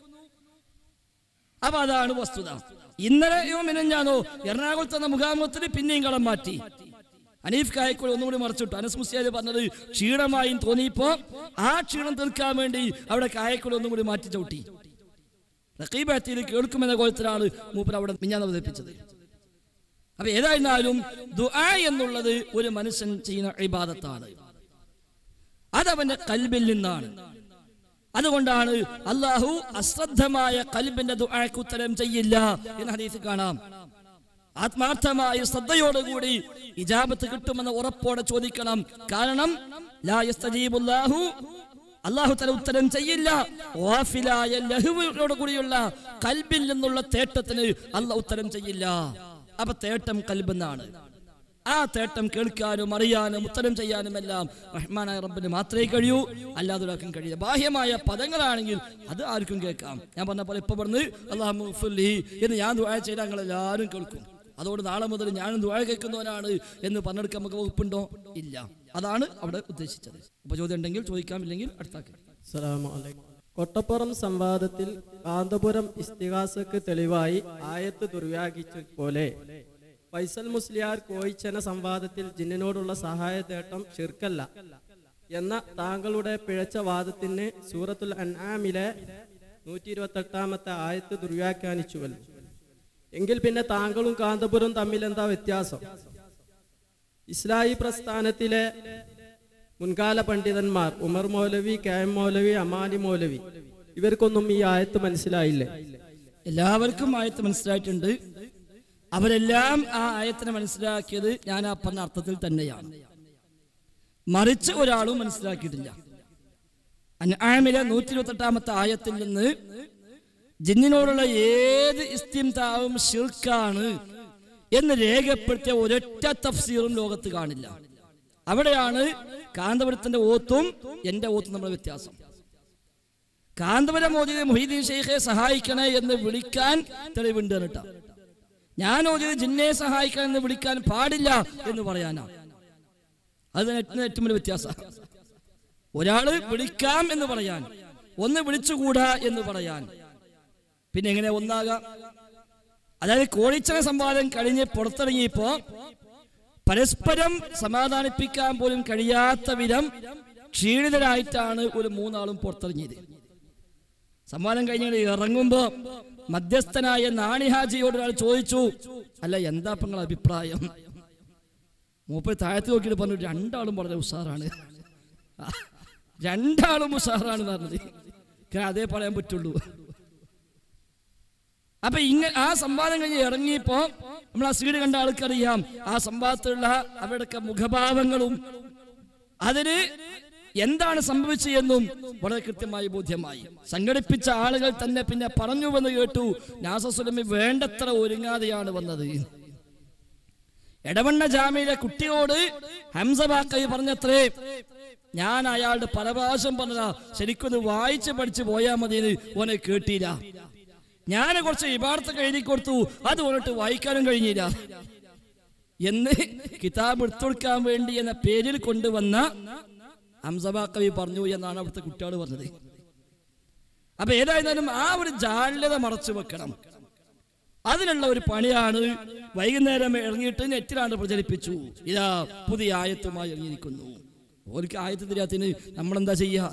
അപ്പൊ അതാണ് വസ്തുത ഇന്നലെയോ മിനഞ്ഞാനോ എറണാകുളത്ത് എന്ന മുഖാമുഖത്തിന് പിന്നെയും കളം മാറ്റി അനീഫ് കായക്കോട് ഒന്നുകൂടി മറിച്ചിട്ടു അനസ് മുസ്ലിയാര് പറഞ്ഞത് ക്ഷീണമായും തോന്നിയപ്പോ ആ ക്ഷീണം തീർക്കാൻ വേണ്ടി അവിടെ കായക്കോട് ഒന്നും കൂടി മാറ്റി ചവിട്ടി റക്കീബാത്തിയിൽ കേൾക്കുമെന്ന കോലത്തിലാണ് മൂപ്പർ അവിടെ മിഞ്ഞാന്ന് അവതരിപ്പിച്ചത് അപ്പൊ ഏതായിരുന്നാലും ദുആ എന്നുള്ളത് ഒരു മനുഷ്യൻ ചെയ്യുന്ന ഇബാദത്താണ് അതവന്റെ കൽബിൽ നിന്നാണ് അതുകൊണ്ടാണ് അള്ളാഹു അശ്രദ്ധമായ കൽബിന്റെ ദുആക്ക് ഉത്തരം ചെയ്യില്ല എന്ന് ഹദീസ് കാണാം ആത്മാർത്ഥമായ ശ്രദ്ധയോടുകൂടി ഇജാബത്ത് കിട്ടുമെന്ന ഉറപ്പോടെ ചോദിക്കണം കാരണം ലാ യസ്തജീബുല്ലാഹു അള്ളാഹു തല ഉത്തരം ചെയ്യില്ല വാഫിലായ ലഹുവിനോട് കൂടിയുള്ള കൽബിൽ നിന്നുള്ള തേട്ടത്തിന് അള്ളാഹ് ഉത്തരം ചെയ്യില്ല അപ്പൊ തേട്ടം കൽബെന്നാണ് ആ തേട്ടം കേൾക്കാനും അറിയാനും ഉത്തരം ചെയ്യാനും എല്ലാം റഹ്മാനായ റബ്ബിന് മാത്രമേ കഴിയൂ അല്ലാതെ ഒരാൾക്കും കഴിയില്ല ബാഹ്യമായ പദങ്ങളാണെങ്കിൽ അത് ആർക്കും കേൾക്കാം ഞാൻ പറഞ്ഞ പോലെ ഇപ്പൊ പറഞ്ഞ് അള്ളാഹു എന്ന് ഞാൻ ദുആ ചെയ്താൽ നിങ്ങൾ എല്ലാവരും കേൾക്കും അതുകൊണ്ട് നാളെ മുതൽ ഞാനും ദുആ കേൾക്കുന്നവനാണ് എന്ന് പറഞ്ഞെടുക്കാൻ നമുക്ക് വകുപ്പുണ്ടോ ഇല്ല അതാണ് അവിടെ ഉദ്ദേശിച്ചത് അപ്പൊ ചോദ്യം ഉണ്ടെങ്കിൽ ചോദിക്കാം ഇല്ലെങ്കിൽ അടുത്താക്കാം അസ്സലാമു അലൈക്കും കൊട്ടപ്പുറം സംവാദത്തിൽ കാന്തപുരം ഇസ്തിഹാസക്ക് തെളിവായി ആയത്ത് ദുർവ്യാഖിച്ചതുപോലെ ഫൈസൽ മുസ്ലിയാർ കോയിച്ചന സംവാദത്തിൽ ജിന്നിനോടുള്ള സഹായ തേട്ടം ഷിർക്കല്ല എന്ന താങ്കളുടെ പിഴച്ച വാദത്തിന് സൂറത്തുൽ അൻആമിലെ നൂറ്റി ഇരുപത്തെട്ടാമത്തെ ആയത്ത് ദുർവ്യാഖ്യാനിച്ചുവല്ലോ എങ്കിൽ പിന്നെ താങ്കളും കാന്തപുരം തമ്മിൽ എന്താ വ്യത്യാസം ഇസ്ലാഹി പ്രസ്ഥാനത്തിലെ മുൻകാല പണ്ഡിതന്മാർ ഉമർ മൗലവി കെ എം മൗലവി അമാനി മൗലവി ഇവർക്കൊന്നും ഈ ആയത്ത് മനസ്സിലായില്ലേ എല്ലാവർക്കും ആയത്ത് മനസ്സിലായിട്ടുണ്ട് അവരെല്ലാം ആ ആയത്തിനെ മനസ്സിലാക്കിയത് ഞാൻ ആ പറഞ്ഞ അർത്ഥത്തിൽ തന്നെയാണ് മറിച്ച് ഒരാളും മനസ്സിലാക്കിയിട്ടില്ല അൻആമിലെ നൂറ്റി ഇരുപത്തെട്ടാമത്തെ ആയത്തിൽ നിന്ന് ജിന്നിനോടുള്ള ഏത് ഇസ്തിംതാവും ഷിർക്കാണ് എന്ന് രേഖപ്പെടുത്തിയ ഒരൊറ്റ തഫ്സീറും ലോകത്ത് കാണില്ല അവിടെയാണ് കാന്തപുരത്തിന്റെ ഓത്തും എന്റെ ഓത്തും നമ്മുടെ വ്യത്യാസം കാന്തപുരം മോദിയെ മൊഹീദ്ദീൻ ഷെയ്ഖെ സഹായിക്കണേ എന്ന് വിളിക്കാൻ തെളിവുണ്ട് കേട്ടോ ഞാൻ ഓതിയത് ജിന്നെ സഹായിക്കാൻ എന്ന് വിളിക്കാൻ പാടില്ല എന്ന് പറയാനാ അത് ഏറ്റവും ഏറ്റവും വലിയ വ്യത്യാസം ഒരാള് വിളിക്കാം എന്ന് പറയാൻ ഒന്ന് വിളിച്ചുകൂടാ എന്ന് പറയാൻ പിന്നെ എങ്ങനെ ഒന്നാകാം അതായത് കോഴിച്ചന സംവാദം കഴിഞ്ഞ് പുറത്തിറങ്ങിയപ്പോ പരസ്പരം സമാധാനിപ്പിക്കാൻ പോലും കഴിയാത്ത വിധം ക്ഷീണിതരായിട്ടാണ് ഒരു മൂന്നാളും പുറത്തിറങ്ങിയത് സംവാദം കഴിഞ്ഞ് ഇറങ്ങുമ്പോ മധ്യസ്ഥനായ നാണിഹാജിയോട് ഒരാൾ ചോദിച്ചു അല്ല എന്താ ഇപ്പൊ നിങ്ങളുടെ അഭിപ്രായം മൂപ്പർ താഴത്ത് നോക്കിയിട്ട് പറഞ്ഞു രണ്ടാളും വളരെ ഉഷാറാണ് രണ്ടാളും ഉഷാറാണ് പറഞ്ഞത് കാരണം അതേ പറയാൻ പറ്റുള്ളൂ അപ്പൊ ഇങ്ങനെ ആ സംവാദം കഴിഞ്ഞ് ഇറങ്ങിയപ്പോ നമ്മൾ ആ സീഡ് കണ്ട ആൾക്കറിയാം ആ സംവാദത്തിലുള്ള അവരുടെയൊക്കെ മുഖഭാവങ്ങളും അതിന് എന്താണ് സംഭവിച്ചതെന്നും വളരെ കൃത്യമായി ബോധ്യമായി സംഘടിപ്പിച്ച ആളുകൾ തന്നെ പിന്നെ പറഞ്ഞുവെന്ന് കേട്ടു നാസസുലമി വേണ്ടത്ര ഒരുങ്ങാതെയാണ് വന്നത് എടവണ്ണ ജാമ്യയിലെ കുട്ടിയോട് ഹംസബാക്കൈ പറഞ്ഞത്രേ ഞാൻ അയാളുടെ പല പ്രാവശ്യം പറഞ്ഞതാ ശരിക്കൊന്ന് വായിച്ച് പഠിച്ച് പോയാൽ മതി ഓനെ കേട്ടില്ല ഞാൻ കുറച്ച് ഇബാർത്ത് എഴുതി കൊടുത്തു അത് പറഞ്ഞിട്ട് വായിക്കാനും കഴിഞ്ഞില്ല എന്ന് കിതാബ് എടുത്തുകൊടുക്കാൻ വേണ്ടി എന്ന പേരിൽ കൊണ്ടുവന്ന ഹംസബ കവി പറഞ്ഞു എന്നാണ് അവിടുത്തെ കുട്ടികൾ പറഞ്ഞത് അപ്പൊ ഏതായിരുന്നാലും ആ ഒരു ജാള്യത മറച്ചു വെക്കണം അതിനുള്ള ഒരു പണിയാണ് വൈകുന്നേരം ഇറങ്ങിയിട്ട് നെറ്റിലാണ് പ്രചരിപ്പിച്ചു ഇതാ പുതിയ ആയത്തുമായി ഇറങ്ങിയിരിക്കുന്നു ഓർക്ക് ആയത്ത് തിരിയാത്തിന് നമ്മളെന്താ ചെയ്യുക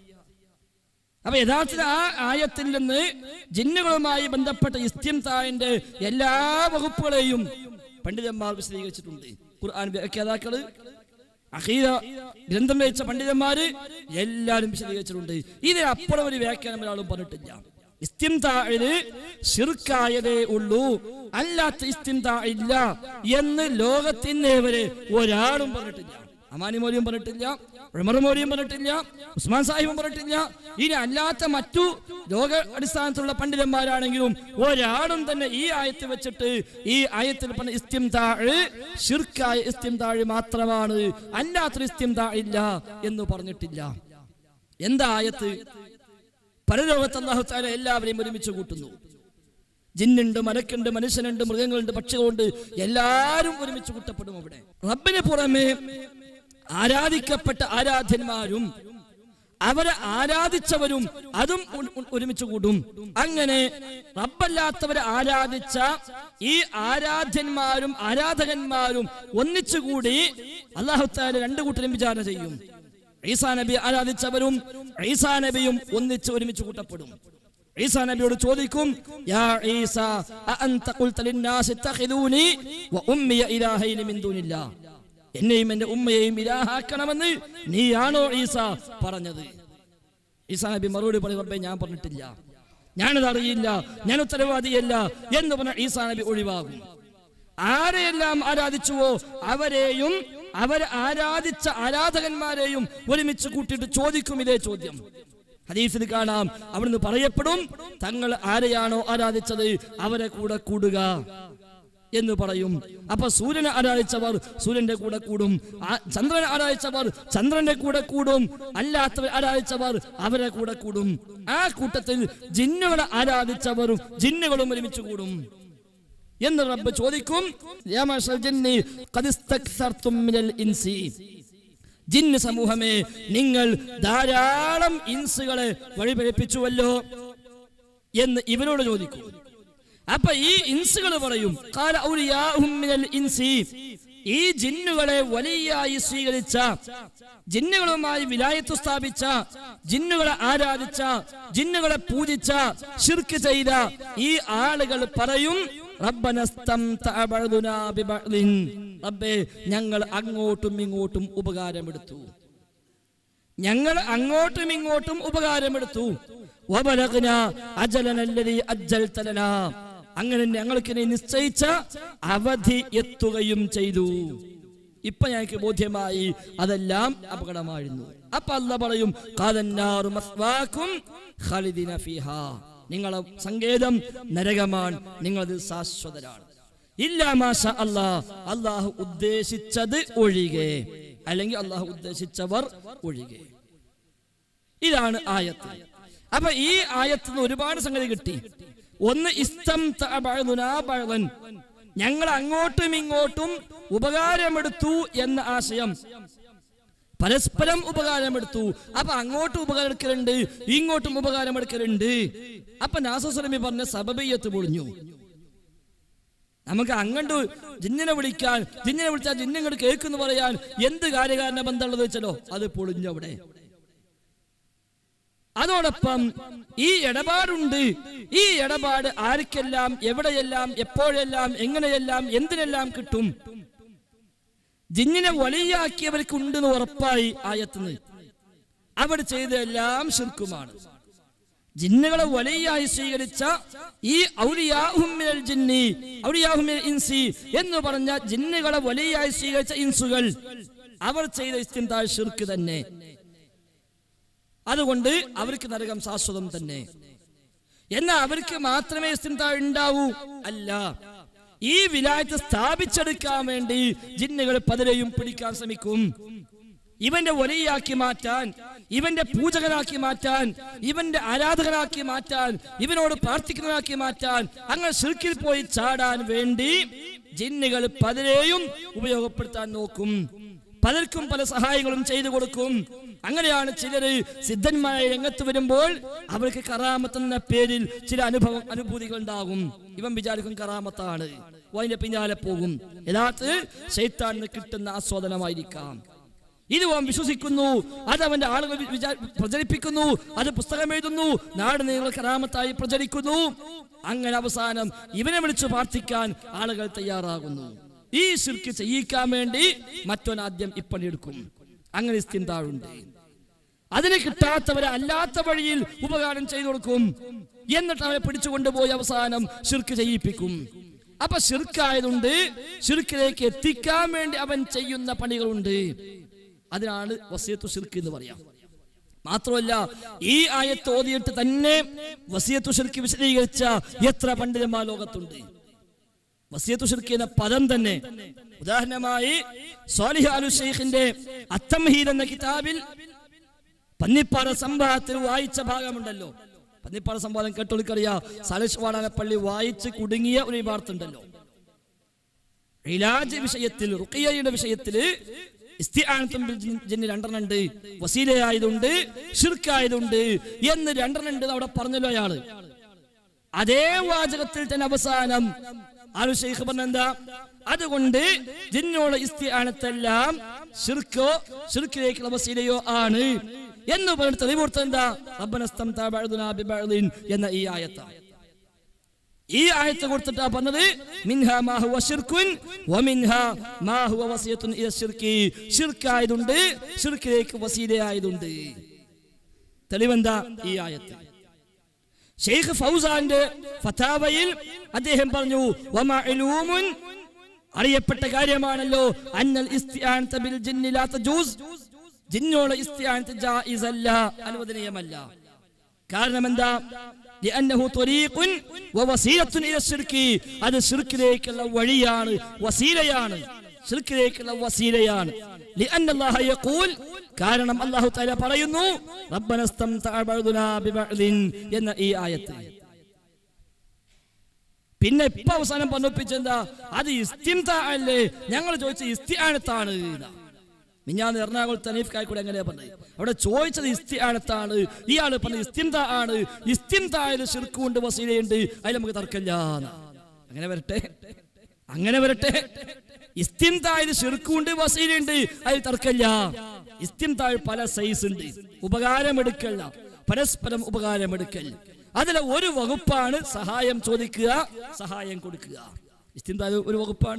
അപ്പൊ യഥാർത്ഥത്തിൽ ആ ആയത്തിൽ നിന്ന് ജിന്നുകളുമായി ബന്ധപ്പെട്ട ഇസ്തിംതാന്റെ എല്ലാ വകുപ്പുകളെയും പണ്ഡിതന്മാർ വിശദീകരിച്ചിട്ടുണ്ട് ഖുർആൻ വ്യാഖ്യാതാക്കള് അഖീദ ഗ്രന്ഥം രചിച്ച പണ്ഡിതന്മാര് എല്ലാവരും വിശദീകരിച്ചിട്ടുണ്ട് ഇതിനപ്പുറം ഒരു വ്യാഖ്യാനം ഒരാളും പറഞ്ഞിട്ടില്ല ഇസ്തിംതാഴില് ശിർക്കായതേ ഉള്ളൂ അല്ലാത്ത ഇസ്തിംതാ ഇല്ല എന്ന് ലോകത്തിന്നേ വരെ ഒരാളും പറഞ്ഞിട്ടില്ല അമാനി മൗലിയും പറഞ്ഞിട്ടില്ല ഉമർ മൗലിയും പറഞ്ഞിട്ടില്ല ഉസ്മാൻ സാഹിബും പറഞ്ഞിട്ടില്ല ഇനി അല്ലാത്ത മറ്റു ലോക അടിസ്ഥാനത്തിലുള്ള പണ്ഡിതന്മാരാണെങ്കിലും ഒരാളും തന്നെ ഈ ആയത്ത് വെച്ചിട്ട് ഈ ആയത്തിൽ പറഞ്ഞ ഇസ്തിംതാഴ് ഷിർക്കായ ഇസ്തിംതാഴ് മാത്രമാണ് അല്ലാത്തൊരു ഇസ്തിംതാ ഇല്ല എന്ന് പറഞ്ഞിട്ടില്ല എന്താ ആയത്ത് പരലോകത്ത് അള്ളാഹു താല എല്ലാവരെയും ഒരുമിച്ച് കൂട്ടുന്നു ജിന്നുണ്ട് മലക്കുണ്ട് മനുഷ്യനുണ്ട് മൃഗങ്ങളുണ്ട് പക്ഷികളുണ്ട് എല്ലാവരും ഒരുമിച്ച് കൂട്ടപ്പെടും അവിടെ റബ്ബിന് പുറമെ ആരാധിക്കപ്പെട്ട ആരാധ്യന്മാരും അവരെ ആരാധിച്ചവരും അതും ഉ- ഉ- ഒരുമിച്ച് കൂടും അങ്ങനെ റബ്ബല്ലാത്തവരെ ആരാധിച്ച ഈ ആരാധ്യന്മാരും ആരാധകന്മാരും ഒന്നിച്ചുകൂടി അള്ളാഹുത്താല രണ്ടു കൂട്ടരും വിചാരണ ചെയ്യും ഈസാ നബി ആരാധിച്ചവരും ഈസാ നബിയും ഒന്നിച്ച് ഒരുമിച്ച് കൂട്ടപ്പെടും ഈസാ നബിയോട് ചോദിക്കും യാ ഈസ അഅൻത ഖുൽത ലിന്നാസി ഇത്തഖിദൂനി വ ഉമ്മിയ ഇലാഹൈനി മിൻ ദൂനില്ലാ എന്നെയും എന്റെ ഉമ്മയെയും ഇലാഹാക്കണമെന്ന് നീയാണോ ഈസ പറഞ്ഞത് ഈസാ നബി മറുപടി പറയും റബ്ബേ ഞാൻ പറഞ്ഞിട്ടില്ല ഞാനത് അറിയില്ല ഞാൻ ഉത്തരവാദിയല്ല എന്ന് പറഞ്ഞ ഈസാ നബി ഒഴിവാകും ആരെയെല്ലാം ആരാധിച്ചുവോ അവരെയും അവരെ ആരാധിച്ച ആരാധകന്മാരെയും ഒരുമിച്ച് കൂട്ടിയിട്ട് ചോദിക്കും ഇതേ ചോദ്യം ഹദീസിൽ കാണാം അവിടുന്ന് പറയപ്പെടും തങ്ങൾ ആരെയാണോ ആരാധിച്ചത് അവരെ കൂടെ കൂടുക എന്ന് പറയും അപ്പൊ സൂര്യനെ ആരാധിച്ചവർ സൂര്യന്റെ കൂടെ കൂടും ആ- ചന്ദ്രനെ ആരാധിച്ചവർ ചന്ദ്രന്റെ കൂടെ കൂടും അല്ലാത്തവർ ആരാധിച്ചവർ അവരെ കൂടെ കൂടും ആ കൂട്ടത്തിൽ ജിന്നുകളെ ആരാധിച്ചവരും ജിന്നുകളും ഒരുമിച്ച് കൂടും എന്ന് റബ്ബ് ചോദിക്കും യാ മഅ്ശറൽ ജിന്നി ഖദ് ഇസ്തക്സർതും മിനൽ ഇൻസി ജിന്ന് സമൂഹമേ നിങ്ങൾ ധാരാളം ഇൻസുകളെ വഴിപഴിപ്പിച്ചുവല്ലോ എന്ന് ഇവരോട് ചോദിക്കും അപ്പൊ ഈ ഇൻസുകൾ പറയും "ഖാല ഔലിയാഉഹും മിനൽ ഇൻസി ഈ ജിന്നുകളെ വലിയായി സ്വീകരിച്ച ജിന്നുകളുമായി വിലായത്ത് സ്ഥാപിച്ച ജിന്നുകളെ ആരാധിച്ച ജിന്നുകളെ പൂജിച്ച ഷിർക്ക് ചെയ്ത ഈ ആളുകൾ പറയും റബ്ബനസ്തംതഅ ബഅദുനാ ബിബഅദിൻ. റബ്ബേ ഞങ്ങൾ അങ്ങോട്ടും ഇങ്ങോട്ടും ഉപകാരമെടുത്തു ഞങ്ങൾ അങ്ങോട്ടും ഇങ്ങോട്ടും ഉപകാരമെടുത്തു വബലഗ്ന അജലനല്ലദീ അജ്ജൽത ലനാ. അങ്ങനെ ഞങ്ങൾക്ക് നീ നിശ്ചയിച്ച അവധി എത്തുകയും ചെയ്തു ഇപ്പൊ ഞങ്ങൾക്ക് ബോധ്യമായി അതെല്ലാം അപകടമായിരുന്നു അപ്പൊ അല്ല പറയും "ഖാലന്നാറു മസ്വാക്കും ഖാലിദിന ഫീഹാ." നിങ്ങളെ സങ്കേതം നരകമാണ് നിങ്ങളത് ശാശ്വതരാണ് ഇല്ല മാഷ അല്ലാ അള്ളാഹു ഉദ്ദേശിച്ചത് ഒഴികെ അല്ലെങ്കിൽ അള്ളാഹു ഉദ്ദേശിച്ചവർ ഒഴികെ ഇതാണ് ആയത്ത് അപ്പൊ ഈ ആയത്തിൽ നിന്ന് ഒരുപാട് സംഗതി കിട്ടി ഒന്ന് ഇസ്തം ഞങ്ങൾ അങ്ങോട്ടും ഇങ്ങോട്ടും ഉപകാരമെടുത്തു എന്ന ആശയം പരസ്പരം ഉപകാരമെടുത്തു അപ്പൊ അങ്ങോട്ടും ഉപകാരമെടുക്കലുണ്ട് ഇങ്ങോട്ടും ഉപകാരമെടുക്കലുണ്ട് അപ്പൊ നാസസ്വലമി പറഞ്ഞ സബബയ്യത്ത് പൊളിഞ്ഞു നമുക്ക് അങ്ങോട്ട് ജിന്നിനെ വിളിക്കാൻ ജിന്നിനെ വിളിച്ചാൽ ജിന്നിങ്ങോട്ട് കേൾക്കുന്നു പറയാൻ എന്ത് കാര്യകാരണ ബന്ധമുള്ളത് വെച്ചല്ലോ അത് പൊളിഞ്ഞു അവിടെ അതോടൊപ്പം ഈ ഇടപാടുണ്ട് ഈ ഇടപാട് ആർക്കെല്ലാം എവിടെയെല്ലാം എപ്പോഴെല്ലാം എങ്ങനെയെല്ലാം എന്തിനെല്ലാം കിട്ടും ജിന്നിനെ വലിയാക്കിയവർക്ക് ഉണ്ടെന്ന് ഉറപ്പായി ആയത്തുനിന്ന് അവർ ചെയ്തതെല്ലാം ശിർക്കുമാണ് ജിന്നുകളെ വലിയായി സ്വീകരിച്ച ഈ ഔലിയാഹുമിനൽ ജിന്നി ഔലിയാഹുമിനൽ ഇൻസി എന്ന് പറഞ്ഞ ജിന്നുകളെ വലിയായി സ്വീകരിച്ച ഇൻസുകൾ അവർ ചെയ്ത ഇസ്തിന്താൽ ഷിർക്ക് തന്നെ അതുകൊണ്ട് അവർക്ക് നരകം ശാശ്വതം തന്നെ എന്നാൽ അവർക്ക് മാത്രമേ ഇസ്തിന്താ ഉണ്ടാവൂ അല്ല ഈ വിലായത്ത് സ്ഥാപിച്ചെടുക്കാൻ വേണ്ടി ജിന്നുകൾ പലരെയും പിടിക്കാൻ ശ്രമിക്കും ഇവന്റെ ഒലയാക്കി മാറ്റാൻ ഇവന്റെ പൂജകനാക്കി മാറ്റാൻ ഇവന്റെ ആരാധകനാക്കി മാറ്റാൻ ഇവനോട് പ്രാർത്ഥിക്കുന്നവനാക്കി മാറ്റാൻ അങ്ങനെ ശിർക്കിൽ പോയി ചാടാൻ വേണ്ടി ജിന്നുകൾ പലരെയും ഉപയോഗപ്പെടുത്താൻ നോക്കും പലർക്കും പല സഹായങ്ങളും ചെയ്തു കൊടുക്കും അങ്ങനെയാണ് ചിലര് സിദ്ധന്മാരായി രംഗത്ത് വരുമ്പോൾ അവർക്ക് കറാമത്ത് എന്ന പേരിൽ ചില അനുഭവം അനുഭൂതികൾ ഉണ്ടാകും ഇവൻ വിചാരിക്കും കറാമത്താണ് ഓ, അതിന്റെ പിന്നാലെ പോകും യഥാർത്ഥത്തിൽ ശൈത്താനിന് കിട്ടുന്ന ആസ്വാദനമായിരിക്കാം ഇത് അവൻ വിശ്വസിക്കുന്നു അത് അവന്റെ ആളുകൾ വി- വിചാ- പ്രചരിപ്പിക്കുന്നു അത് പുസ്തകം എഴുതുന്നു നാട് നിങ്ങൾ കറാമത്തായി പ്രചരിക്കുന്നു അങ്ങനെ അവസാനം ഇവനെ വിളിച്ചു പ്രാർത്ഥിക്കാൻ ആളുകൾ തയ്യാറാകുന്നു ഈ ശിർക്ക് ചെയ്യിക്കാൻ വേണ്ടി മറ്റൊൻ ആദ്യം ഇപ്പണിയെടുക്കും അങ്ങനെ സ്ഥിന്താഴുണ്ട് അതിന് കിട്ടാത്തവരെ അല്ലാത്ത വഴിയിൽ ഉപകാരം ചെയ്തു കൊടുക്കും എന്നിട്ട് അവനെ പിടിച്ചു കൊണ്ടുപോയി അവസാനം ശിർക്ക് ചെയ്യിപ്പിക്കും അപ്പൊ ശിർക്കായതുണ്ട് ശിർക്കിലേക്ക് എത്തിക്കാൻ വേണ്ടി അവൻ ചെയ്യുന്ന പണികളുണ്ട് അതിനാണ് വസിയത്തു ശിർക്ക് എന്ന് പറയാം മാത്രമല്ല ഈ ആയത്ത് ഓതിയിട്ട് തന്നെ വസിയത്തു ശിർക്ക് വിശദീകരിച്ച എത്ര പണ്ഡിതന്മാർ ലോകത്തുണ്ട് വസിയത്തു ശിർക്ക് എന്ന പദം തന്നെ ഉദാഹരണമായി സ്വാലിഹ് അലു ഷെയ്ഖിന്റെ അത്തംഹീദ് എന്ന കിതാബിൽ പന്നിപ്പാറ സംഭവത്തിൽ വായിച്ച ഭാഗമുണ്ടല്ലോ പന്നിപ്പാറ സംവാദം കേട്ടോളിക്കറിയാ സലീഷ് വാടാനപ്പള്ളി വായിച്ച് കുടുങ്ങിയ ഒരു വാർത്തുണ്ടല്ലോ ഇലാജ് വിഷയത്തിൽ റുക്കിയയുടെ വിഷയത്തിൽ ഇസ്തിആനത്തും ബിൽ ജിൻ- ജിന്ന് രണ്ടെണ്ണം ഉണ്ട് വസീലയായതുണ്ട് ഷിർക്കായതുണ്ട് എന്ന് രണ്ടെണ്ണം ഉണ്ട് എന്ന് അവിടെ പറഞ്ഞല്ലോ അയാള് അതേ വാചകത്തിൽ തന്നെ അവസാനം ആലു ഷെയ്ഖ് പറഞ്ഞെന്താ അതുകൊണ്ട് ജിന്നോട് ഇസ്തിആനത്തെല്ലാം ഷിർക്കോ ഷിർക്കിലേക്കുള്ള വസീലയോ ആണ് എന്ന് പറഞ്ഞിട്ട് തെളിവുകൊടുത്തത് എന്താ റബ്ബനസ്തം ബഅദുനാ ബിബഅദിൻ എന്ന ഈ ആയത്താണ് ഈ ആയത്ത് കൊടുത്തിട്ടാ പറഞ്ഞത് മിൻഹ മാ ഹുവ ശിർക്കുൻ വമിൻഹ മാ ഹുവ വസിയത്തുൻ ഇല ശിർക്കി ശിർക്കായതുണ്ട് ശിർക്കിലേക്ക് വസീലയായതുണ്ട് തെളിവെന്താ ഈ ആയത്ത് ഷെയ്ഖ് ഫൗസാന്റെ ഫതാവയിൽ അദ്ദേഹം പറഞ്ഞു വമഅലൂമുൻ അറിയപ്പെട്ട കാര്യമാണല്ലോ അന്നൽ ഇസ്തിആനത ബിൽ ജിന്നി ലാ തജൂസ് ജിന്നോട് ഇസ്തിആനത ജായിസല്ല അനുവദനീയമല്ല കാരണം എന്താ لأنه طريق ووسيلة إلى الشرك അത് ശിർക്കിലേക്കുള്ള വഴിയാണ് വസീലയാണ് ശിർക്കിലേക്കുള്ള വസീലയാണ് لأن الله يقول കാരണം അല്ലാഹു തആല പറയുന്നു റബ്ബന ഇസ്തംതഅ ബഅദുനാ ബിബഅദിൻ എന്ന ഈ ആയത്ത് പിന്നെ ഇപ്പൊ അവസാനം പറഞ്ഞൊപ്പിച്ചെന്താ അത് ഇസ്തിംത അല്ലേ ഞങ്ങൾ ചോദിച്ച ഇസ്തിയാനത്താണ് എന്നാ. മിഞ്ഞാന്ന് എറണാകുളത്ത് അനീഫ് കായ്ക്കൂടെ എങ്ങനെയാ പറഞ്ഞത് അവിടെ ചോദിച്ചത് ഇസ്തിയാനത്താണ് ഇയാൾ പറഞ്ഞത് ഇസ്തിംത ആണ് ഇസ്തിംതായാൽ ശിർക്കുണ്ട് വസീലയുണ്ട് അതിൽ നമുക്ക് തർക്കമില്ല എന്നാ. അങ്ങനെ വരട്ടെ അങ്ങനെ വരട്ടെ ഇസ്തിംതായിൽ ശിർക്കുണ്ട് വസീലുണ്ട് അതിൽ തർക്കമില്ല ഇസ്തിംതാഴ് പല സൈസ് ഉണ്ട് ഉപകാരമെടുക്കല്ല പരസ്പരം ഉപകാരമെടുക്കൽ അതിലെ ഒരു വകുപ്പാണ് സഹായം ചോദിക്കുക സഹായം കൊടുക്കുക ഇസ്തിംതാഴ് ഒരു വകുപ്പാണ്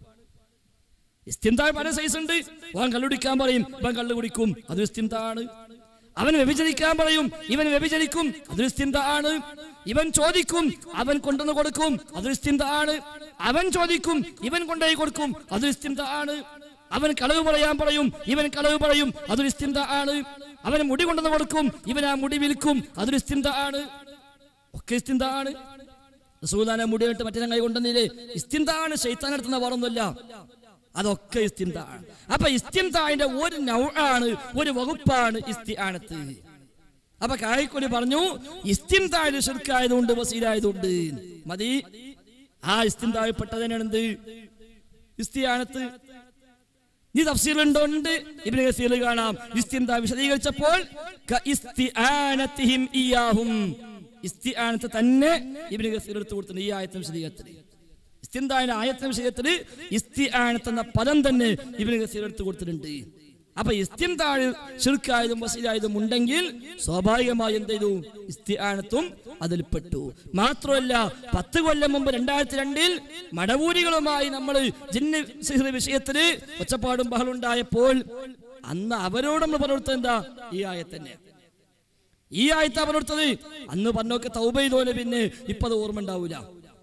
ഇസ്തിംതാഴ് പല സൈസ് ഉണ്ട് അവൻ കള്ളുടിക്കാൻ പറയും ഇവൻ കള്ളു കുടിക്കും അത് ഇസ്തിംതാണ് അവൻ വ്യഭിചരിക്കാൻ പറയും ഇവൻ വ്യഭിചരിക്കും അതൊരു സ്ഥിന്ത ആണ് ഇവൻ ചോദിക്കും അവൻ കൊണ്ടുവന്ന് കൊടുക്കും അതൊരു സ്ഥിന്ത ആണ് അവൻ ചോദിക്കും ഇവൻ കൊണ്ടുപോയി കൊടുക്കും അതൊരു സ്ഥിന്ത ആണ് അവൻ കളവ് പറയാൻ പറയും ഇവൻ കളവ് പറയും അതൊരു സ്ഥിന്ത ആണ് അവൻ മുടി കൊണ്ടുവന്ന് കൊടുക്കും ഇവൻ ആ മുടി വിൽക്കും അതൊരു സ്ഥിന്ത ആണ് ഒക്കെ ഇസ്തിന്ത ആണ് റസൂലാനെ മുടിയിട്ട് മറ്റേ കൈ കൊണ്ടുവന്നില്ലേ ഇസ്തിന്ത ആണ് ശൈത്താൻ നടത്തുന്ന വേറൊന്നുമല്ല അതൊക്കെ ഇസ്തിംതാണ് അപ്പൊ ഇസ്തിംതാന്റെ ഒരു നൗആണ് ഒരു വകുപ്പാണ് ഇസ്തിആനത്ത് അപ്പൊ കായ്ക്കൊലി പറഞ്ഞു ഇസ്തിംതാഴ് ശിർക്കായതുകൊണ്ട് വസീലായതുകൊണ്ട് മതി ആ ഇസ്തിംതാഴ് പെട്ടതന്നെയാണ് എന്ത് ഇസ്തിയാനത്ത് നീ തഫ്സീലുണ്ടോ ഉണ്ട് ഇബ്നു കസീർ കാണാം ഇസ്തിംതാ വിശദീകരിച്ചപ്പോൾ ക ഇസ്തിആനത്തിഹിം ഇയാഹും ഇസ്തിആനത്ത് തന്നെ ഇബ്നു കസീർ എടുത്തു കൊടുത്തിട്ടുണ്ട് ഈ ആയത്തും വിശദീകരണത്തിൽ ഇസ്തിന്തായ ആയത്തിന് വിഷയത്തിൽ ഇസ്തിആനത്ത് എന്ന പദം തന്നെ ഇബ്നു കസീർ എടുത്തു കൊടുത്തിട്ടുണ്ട് അപ്പൊ ഇസ്തിന്താഴ് ഷിർക്കായതും വസീലായതും ഉണ്ടെങ്കിൽ സ്വാഭാവികമായി എന്ത് ചെയ്തു ഇസ്തിആനത്തും അതിൽ പെട്ടു മാത്രമല്ല പത്ത് കൊല്ലം മുമ്പ് രണ്ടായിരത്തി രണ്ടിൽ മടവൂരികളുമായി നമ്മൾ ജിന്ന് സിഹ്ർ വിഷയത്തിൽ ഒച്ചപ്പാടും ബഹളുണ്ടായപ്പോൾ അന്ന് അവരോട് നമ്മൾ പറഞ്ഞെടുത്തത് എന്താ ഈ ആയത്തന്നെ ഈ ആയത്താ പറഞ്ഞെടുത്തത് അന്ന് പറഞ്ഞൊക്കെ തൗബ ചെയ്തോലെ പിന്നെ ഇപ്പൊ അത് ഓർമ്മ ഉണ്ടാവൂല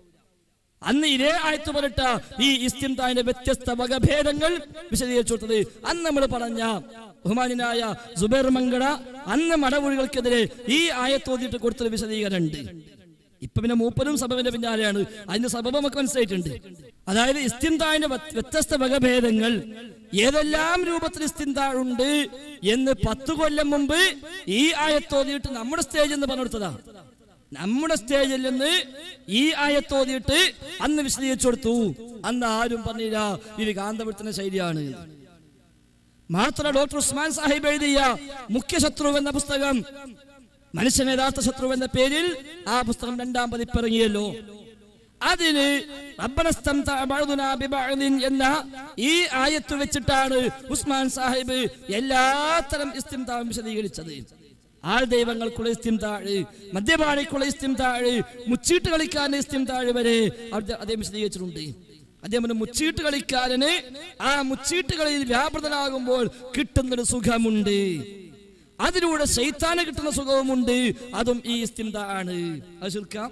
അന്ന് ഇതേ ആയത്ത് പറഞ്ഞിട്ട ഈ ഇസ്തിംതാന്റെ വ്യത്യസ്ത വകഭേദങ്ങൾ വിശദീകരിച്ചു കൊടുത്തത് അന്ന് നമ്മൾ പറഞ്ഞ ബഹുമാനായ സുബൈർ മങ്കട അന്ന് മടമൊഴികൾക്കെതിരെ ഈ ആയത്ത് ഓതിയിട്ട് കൊടുത്തൊരു വിശദീകരണം ഉണ്ട് ഇപ്പൊ പിന്നെ മൂപ്പരും സബബിന്റെ പിന്നാലെയാണ് അതിന്റെ സബബ് നമുക്ക് മനസ്സിലായിട്ടുണ്ട് അതായത് ഇസ്തിന്താന്റെ വ്യത്യസ്ത വകഭേദങ്ങൾ ഏതെല്ലാം രൂപത്തിൽ ഇസ്തിന്താഴുണ്ട് എന്ന് പത്തു കൊല്ലം മുമ്പ് ഈ ആയത്തോതിയിട്ട് നമ്മുടെ സ്റ്റേജ് എന്ന് പറഞ്ഞെടുത്തതാ നമ്മുടെ സ്റ്റേജിൽ നിന്ന് ഈ ആയത്തോതിയിട്ട് അന്ന് വിശദീകരിച്ചു കൊടുത്തു അന്ന് ആരും പറഞ്ഞില്ല ഇത് കാന്തപുരത്തിന്റെ ശൈലിയാണ് എന്ന്. മാത്രം ഡോക്ടർ ഉസ്മാൻ സാഹിബ് എഴുതിയ മുഖ്യശത്രു എന്ന പുസ്തകം മനുഷ്യൻ യഥാർത്ഥ ശത്രു എന്ന പേരിൽ ആ പുസ്തകം രണ്ടാം പതിപ്പിറങ്ങിയല്ലോ അതില് റബ്ബനസ്തംതഅ ബഅ്ദുനാ ബിബഅ്ദിൻ എന്ന ഈ ആയത്ത് വെച്ചിട്ടാണ് ഉസ്മാൻ സാഹിബ് എല്ലാത്തരം ഇസ്തിംതാവും വിശദീകരിച്ചത് ആൾ ദൈവങ്ങൾക്കുള്ള ഇസ്തിംതാഴ് മദ്യപാനിക്കുള്ള ഇസ്തിംതാഴ് മുച്ചീട്ട് കളിക്കാരന്റെ ഇസ്തിംതാഴ് വരെ അവിടെ അദ്ദേഹം വിശദീകരിച്ചിട്ടുണ്ട് അദ്ദേഹം പറഞ്ഞു, മുച്ചീട്ട് കളിക്കാരന് ആ മുച്ചീട്ട് കളിയിൽ വ്യാപൃതനാകുമ്പോൾ കിട്ടുന്നൊരു സുഖമുണ്ട് അതിലൂടെ ശൈത്താന് കിട്ടുന്ന സുഖവുമുണ്ട് അതും ഈ ഇസ്തിംത ആണ് അത് ശിർക്കാം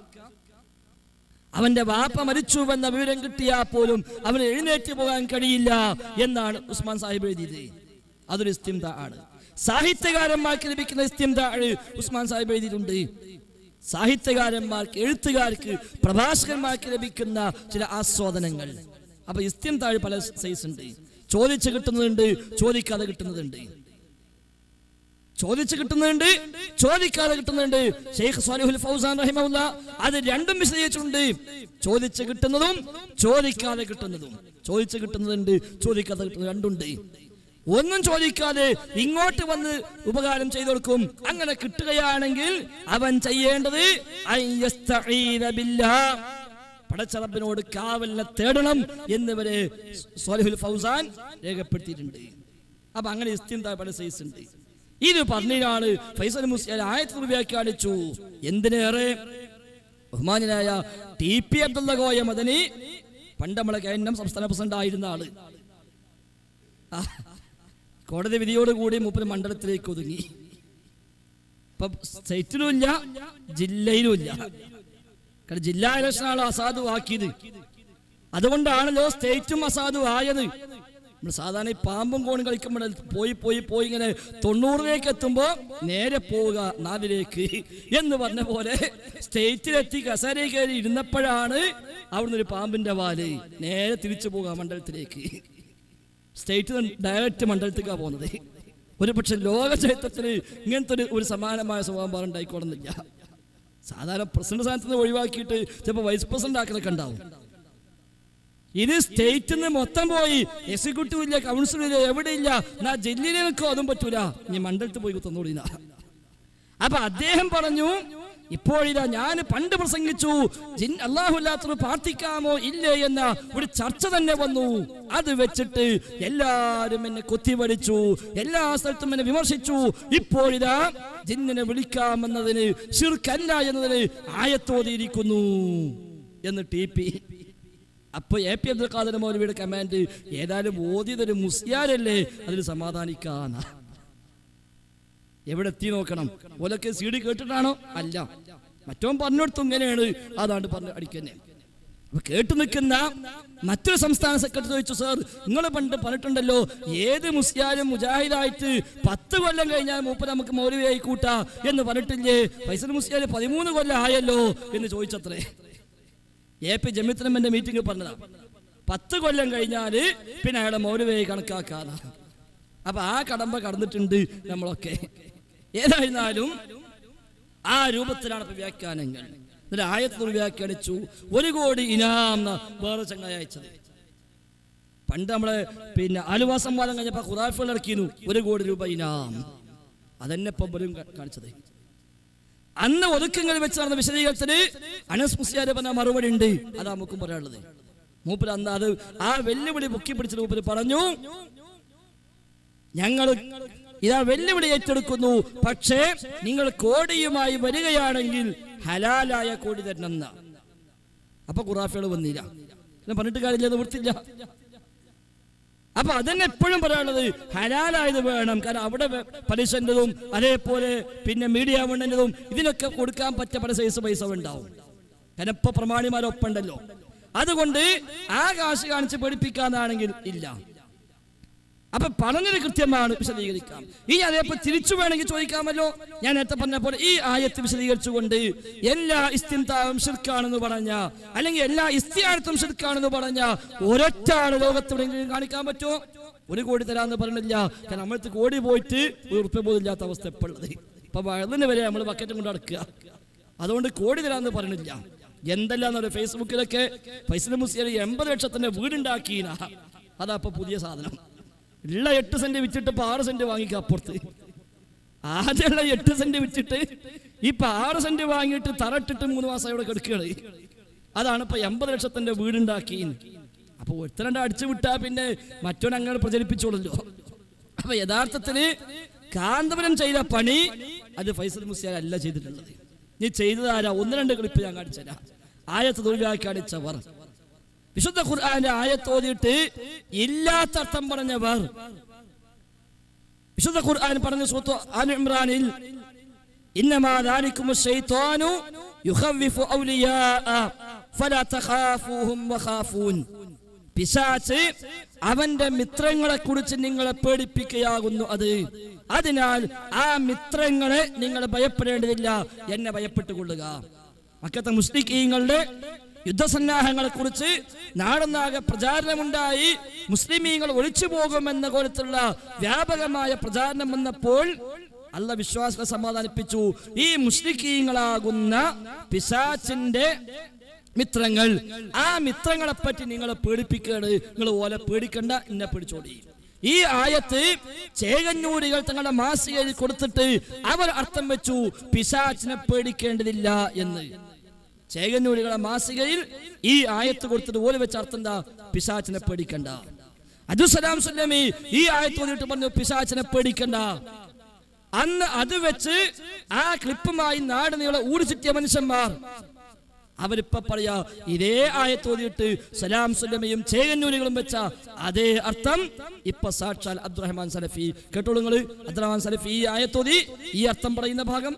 അവന്റെ വാപ്പ മരിച്ചുവെന്ന വിവരം കിട്ടിയാൽ പോലും അവന് എഴുന്നേറ്റ് പോകാൻ കഴിയില്ല എന്നാണ് ഉസ്മാൻ സാഹിബ് എഴുതിയത് അതൊരു ഇസ്തിംത ആണ് സാഹിത്യകാരന്മാർക്ക് ലഭിക്കുന്ന ഇസ്തിംത ആണ് ഉസ്മാൻ സാഹിബ് എഴുതിയിട്ടുണ്ട് സാഹിത്യകാരന്മാർക്ക് എഴുത്തുകാർക്ക് പ്രഭാഷകന്മാർക്ക് ലഭിക്കുന്ന ചില ആസ്വാദനങ്ങൾ അപ്പൊ ഇസ്തിംതാഴ് പല സൈസ് ഉണ്ട് ചോദിച്ച് കിട്ടുന്നതുണ്ട് ചോദിക്കാതെ കിട്ടുന്നതുണ്ട് ചോദിച്ച് കിട്ടുന്നുണ്ട് ചോദിക്കാതെ കിട്ടുന്നുണ്ട് ഷെയ്ഖ് സാലിഹുൽ ഫൗസാൻ റഹിമഹുല്ല അത് രണ്ടും വിശദീകരിച്ചിട്ടുണ്ട് ചോദിച്ച് കിട്ടുന്നതും ചോദിക്കാതെ കിട്ടുന്നതും ചോദിച്ച് കിട്ടുന്നതുണ്ട് ചോദിക്കാതെ കിട്ടുന്നത് രണ്ടുണ്ട് ഒന്നും ചോദിക്കാതെ ഇങ്ങോട്ട് വന്ന് ഉപകാരം ചെയ്തു കൊടുക്കും അങ്ങനെ കിട്ടുകയാണെങ്കിൽ അവൻ ചെയ്യേണ്ടത് അൻ യസ്തഈന ബില്ലാഹ്. പടച്ച റബ്ബിനോട് കാവലിനെ തേടണം എന്നിവരെ സോലിഹുൽ ഫൗസാൻ രേഖപ്പെടുത്തിയിട്ടുണ്ട് അപ്പൊ അങ്ങനെ ഇസ്തിന്താ പല സൈസ് ഉണ്ട് ഇത് പറഞ്ഞാണ് ഫൈസൽ മുസ്ലിയാർ ആയത്തിൽ വ്യാഖ്യാനിച്ചു എന്തിനേറെ ബഹുമാനായ ടി പി അബ്ദുള്ള കോയ മദനി പണ്ട് നമ്മളെ കേന്ദ്രം സംസ്ഥാന പ്രസിഡന്റ് ആയിരുന്ന ആള് ആ, കോടതി വിധിയോടുകൂടി മൂപ്പര് മണ്ഡലത്തിലേക്ക് ഒതുങ്ങി ഇപ്പൊ സ്റ്റേറ്റിലും ഇല്ല ജില്ലയിലും ഇല്ല കാരണം ജില്ലാ ഇലക്ഷനാണ് അസാധുവാക്കിയത് അതുകൊണ്ടാണല്ലോ സ്റ്റേറ്റും അസാധുവായത് നമ്മൾ സാധാരണ ഈ പാമ്പും കോണും കളിക്കുമ്പോൾ പോയി പോയി പോയി ഇങ്ങനെ തൊണ്ണൂറിലേക്ക് എത്തുമ്പോൾ നേരെ പോവുക നാലിലേക്ക് എന്ന് പറഞ്ഞ പോലെ സ്റ്റേറ്റിലെത്തി കസേരയിൽ കയറി ഇരുന്നപ്പോഴാണ് അവിടുന്ന് ഒരു പാമ്പിന്റെ വാല് നേരെ തിരിച്ചു പോകുക മണ്ഡലത്തിലേക്ക് സ്റ്റേറ്റ് ഡയറക്റ്റ് മണ്ഡലത്തേക്കാണ് പോകുന്നത് ഒരു പക്ഷെ ലോക ചരിത്രത്തിൽ ഇങ്ങനത്തെ ഒരു ഒരു സമാനമായ സ്വഭാവം ഉണ്ടായിക്കോളുന്നില്ല സാധാരണ പ്രസിഡന്റ് സ്ഥാനത്ത് നിന്ന് ഒഴിവാക്കിയിട്ട് ചിലപ്പോൾ വൈസ് പ്രസിഡന്റ് ആക്കലൊക്കെ ഉണ്ടാവും ഇത് സ്റ്റേറ്റിൽ നിന്ന് മൊത്തം പോയി എക്സിക്യൂട്ടീവ് ഇല്ല കൗൺസിൽ ഇല്ല എവിടെ ഇല്ല എന്നാ ജില്ലയിൽ നിൽക്കോ അതും പറ്റൂല നീ മണ്ഡലത്തിൽ പോയി തന്നോളിന അപ്പൊ അദ്ദേഹം പറഞ്ഞു ഇപ്പോഴിതാ ഞാൻ പണ്ട് പ്രസംഗിച്ചു ജിൻ അള്ളാഹുല്ലാത്തത് പ്രാർത്ഥിക്കാമോ ഇല്ലേ എന്ന ഒരു ചർച്ച തന്നെ വന്നു അത് വെച്ചിട്ട് എല്ലാരും എന്നെ കൊത്തിവലിച്ചു എല്ലാ സ്ഥലത്തും എന്നെ വിമർശിച്ചു ഇപ്പോഴിതാ ജിന്നിനെ വിളിക്കാമെന്നതിന് ശിർക്കല്ല എന്നതിന് ആയത്തോതിയിരിക്കുന്നു എന്ന് ടി പി അപ്പൊ എ പി അബ്ദുൽ ഖാദർ മൗലവിയുടെ കമാൻഡ് ഏതായാലും ഓതിയതൊരു മുസ്യാരല്ലേ അതിൽ സമാധാനിക്കാന്ന എവിടെ എത്തി നോക്കണം ഓലൊക്കെ സി ഡി കേട്ടിട്ടാണോ അല്ല മറ്റോൻ പറഞ്ഞെടുത്തു ഇങ്ങനെയാണ് അതാണ്ട് പറഞ്ഞ് അടിക്കന്നെ അപ്പൊ കേട്ടു നിൽക്കുന്ന മറ്റൊരു സംസ്ഥാന സെക്രട്ടറി ചോദിച്ചു സാർ നിങ്ങൾ പണ്ട് പറഞ്ഞിട്ടുണ്ടല്ലോ ഏത് മുസ്ലിയാരും മുജാഹിദായിട്ട് പത്ത് കൊല്ലം കഴിഞ്ഞാൽ മൂപ്പർ നമുക്ക് മൗലവിയായി കൂട്ടാ എന്ന് പറഞ്ഞിട്ടില്ലേ ഫൈസൽ മുസ്ലിയാർ പതിമൂന്ന് കൊല്ലം ആയല്ലോ എന്ന് ചോദിച്ചത്രേ എ പി ജമിത്രമ്മന്റെ മീറ്റിംഗ് പറഞ്ഞതാ പത്ത് കൊല്ലം കഴിഞ്ഞാല് പിന്നെ അയാളെ മൗലവിയായി കണക്കാക്കാനാ അപ്പൊ ആ കടമ്പ കടന്നിട്ടുണ്ട് നമ്മളൊക്കെ ഏതായിരുന്നാലും ആ രൂപത്തിലാണ് ഇപ്പൊ വ്യാഖ്യാനങ്ങൾ എന്നിട്ട് ആയത്തിൽ വ്യാഖ്യാനിച്ചു ഒരു കോടി ഇനാം ന്ന് വേറെ ചങ്ങായി അയച്ചത് പണ്ട് നമ്മളെ പിന്നെ ആലുവ സംവാദം കഴിഞ്ഞപ്പോ ഖുറാഫുകൾ ഇറക്കിയിരുന്നു ഒരു കോടി രൂപ ഇനാം അതന്നെ ഇപ്പൊ ഇവരും കാ- കാണിച്ചത് അന്ന് ഒതുക്കങ്ങൾ വെച്ച് നടന്ന വിശദീകരണത്തിന് അനസ് മുസ്ലിയാർ പറഞ്ഞ മറുപടി ഉണ്ട് അതാ നമുക്കും പറയാനുള്ളത് മൂപ്പര് അന്ന് അത് ആ വെല്ലുവിളി പൊക്കി പിടിച്ചിട്ട് മൂപ്പര് പറഞ്ഞു ഞങ്ങൾ ഇതാ വെല്ലുവിളി ഏറ്റെടുക്കുന്നു പക്ഷേ നിങ്ങൾ കോടിയുമായി വരികയാണെങ്കിൽ ഹലാലായ കോടി തരണം എന്നാ അപ്പൊ ഖുറാഫികൾ വന്നില്ല പിന്നെ പറഞ്ഞിട്ട് കാര്യമില്ല നിവൃത്തില്ല അപ്പൊ അതന്നെ എപ്പോഴും പറയാനുള്ളത് ഹലാലായത് വേണം കാരണം അവിടെ വെ- പലിശൻ്റെതും അതേപോലെ പിന്നെ മീഡിയ വണ്ണിൻ്റെതും ഇതിനൊക്കെ കൊടുക്കാൻ പറ്റ പല സൈസ് പൈസ ഉണ്ടാവും കാരണം ഇപ്പൊ പ്രമാണിമാരൊപ്പുണ്ടല്ലോ അതുകൊണ്ട് ആ കാശ് കാണിച്ച് പേടിപ്പിക്കാന്നാണെങ്കിൽ ഇല്ല അപ്പൊ പറഞ്ഞത് കൃത്യമാണ് വിശദീകരിക്കാം ഈ അതേപോലെ തിരിച്ചു വേണമെങ്കിൽ ചോദിക്കാമല്ലോ ഞാൻ നേരത്തെ പറഞ്ഞ പോലെ ഈ ആയത്ത് വിശദീകരിച്ചുകൊണ്ട് എല്ലാ ഇസ്തിന്താവും ഷിർക്കാണെന്ന് പറഞ്ഞ അല്ലെങ്കിൽ എല്ലാ ഇസ്തിയാഴത്തും ഷിർക്കാണെന്ന് പറഞ്ഞ ഒരൊറ്റ ആള് ലോകത്തെവിടെയെങ്കിലും കാണിക്കാൻ പറ്റുമോ ഒരു കോടി തരാന്ന് പറഞ്ഞില്ല കാരണം നമ്മളടുത്ത് കോടി പോയിട്ട് ഒരു ഉറുപ്പ്യ പോലും ഇല്ലാത്ത അവസ്ഥ എപ്പോഴുള്ളത് ഇപ്പൊ വഴുതിന് വരെ നമ്മൾ ബക്കറ്റും കൊണ്ട് നടക്കുക അതുകൊണ്ട് കോടി തരാന്ന് പറഞ്ഞില്ല എന്തെല്ലാം പറയുക ഫേസ്ബുക്കിലൊക്കെ ഫൈസൽ മുസ്ലിം എൺപത് ലക്ഷത്തിന്റെ വീടുണ്ടാക്കീന അതാ ഇപ്പൊ പുതിയ സാധനം ഉള്ള എട്ട് സെന്റ് വിറ്റിട്ട് ഇപ്പൊ ആറ് സെന്റ് വാങ്ങിക്കുക അപ്പുറത്ത് ആദ്യമുള്ള എട്ട് സെന്റ് വിറ്റിട്ട് ഇപ്പൊ ആറ് സെന്റ് വാങ്ങിയിട്ട് തറട്ടിട്ട് മൂന്ന് മാസം ഇവിടെ കിടക്കുകയാണ് അതാണ് ഇപ്പൊ എൺപത് ലക്ഷത്തിന്റെ വീടുണ്ടാക്കി അപ്പൊ ഒരുത്തരണ്ട് അടിച്ചു വിട്ടാ പിന്നെ മറ്റോൻ അങ്ങനെ പ്രചരിപ്പിച്ചോളല്ലോ അപ്പൊ യഥാർത്ഥത്തില് കാന്തപുരം ചെയ്ത പണി അത് ഫൈസൽ മുസ്ലിയാർ അല്ല ചെയ്തിട്ടുള്ളത് നീ ചെയ്തതാരാ ഒന്ന് രണ്ട് ക്ലിപ്പ് ഞാൻ കാണിച്ചുതരാം ആയത്ത് തൊഴിലാക്കി കാണിച്ചവർ വിശുദ്ധ ഖുർആന്റെ ആയത്ത് ഓതിയിട്ട് ഇല്ലാത്ത അർത്ഥം പറഞ്ഞവർ വിശുദ്ധ ഖുർആൻ പറഞ്ഞ സൂത്തു ആൽ ഇമ്രാനിൽ إنما ذلكم الشيطان يخوف أولياء فلا تخافوهم وخافون പിശാച്ച് അവന്റെ മിത്രങ്ങളെ കുറിച്ച് നിങ്ങളെ പേടിപ്പിക്കുകയാകുന്നു അത് അതിനാൽ ആ മിത്രങ്ങളെ നിങ്ങൾ ഭയപ്പെടേണ്ടതില്ല എന്നെ ഭയപ്പെട്ടുകൊള്ളുക മക്കത്തെ മുസ്ലിഖീങ്ങളുടെ യുദ്ധസന്നാഹങ്ങളെ കുറിച്ച് നാടൊന്നാകെ പ്രചാരണമുണ്ടായി മുസ്ലിമീങ്ങൾ ഒളിച്ചു പോകുമെന്ന കോലത്തിലുള്ള വ്യാപകമായ പ്രചാരണം വന്നപ്പോൾ അല്ല വിശ്വാസത്തെ സമാധാനിപ്പിച്ചു ഈ മുസ്ലിഖീങ്ങളാകുന്ന പിശാച്ചിന്റെ മിത്രങ്ങൾ ആ മിത്രങ്ങളെ പറ്റി നിങ്ങളെ പേടിപ്പിക്കുകയാണ് നിങ്ങൾ ഓലെ പേടിക്കണ്ട എന്നെ പേടിച്ചോടി ഈ ആയത്ത് ചേകന്നൂരികൾ തങ്ങളുടെ മാസികയിൽ കൊടുത്തിട്ട് അവർ അർത്ഥം വെച്ചു പിശാച്ചിനെ പേടിക്കേണ്ടതില്ല എന്ന് ചേകന്നൂരികളെ മാസികയിൽ ഈ ആയത്ത് കൊടുത്തിട്ട് ഓല് വെച്ച അർത്ഥം എന്താ പിശാച്ചിനെ പേടിക്കണ്ട അജുസലാം സുല്ലമി ഈ ആയത്ത് വന്നിട്ട് പറഞ്ഞു പിശാച്ചിനെ പേടിക്കണ്ട അന്ന് അത് വെച്ച് ആ ക്ലിപ്പുമായി നാട് നീളെ ഊടിച്ചിട്ടിയ മനുഷ്യന്മാർ അവരിപ്പ പറയാ ഇതേ ആയത്തോതിയിട്ട് സലാം സുല്ലമയും ചേകന്നൂരികളും വെച്ച അതേ അർത്ഥം ഇപ്പൊ സാക്ഷാൽ അബ്ദുറഹ്മാൻ സലഫി കേട്ടോളൂ നിങ്ങള് അബ്ദുറഹ്മാൻ സലഫി ഈ ആയത്തോതി ഈ അർത്ഥം പറയുന്ന ഭാഗം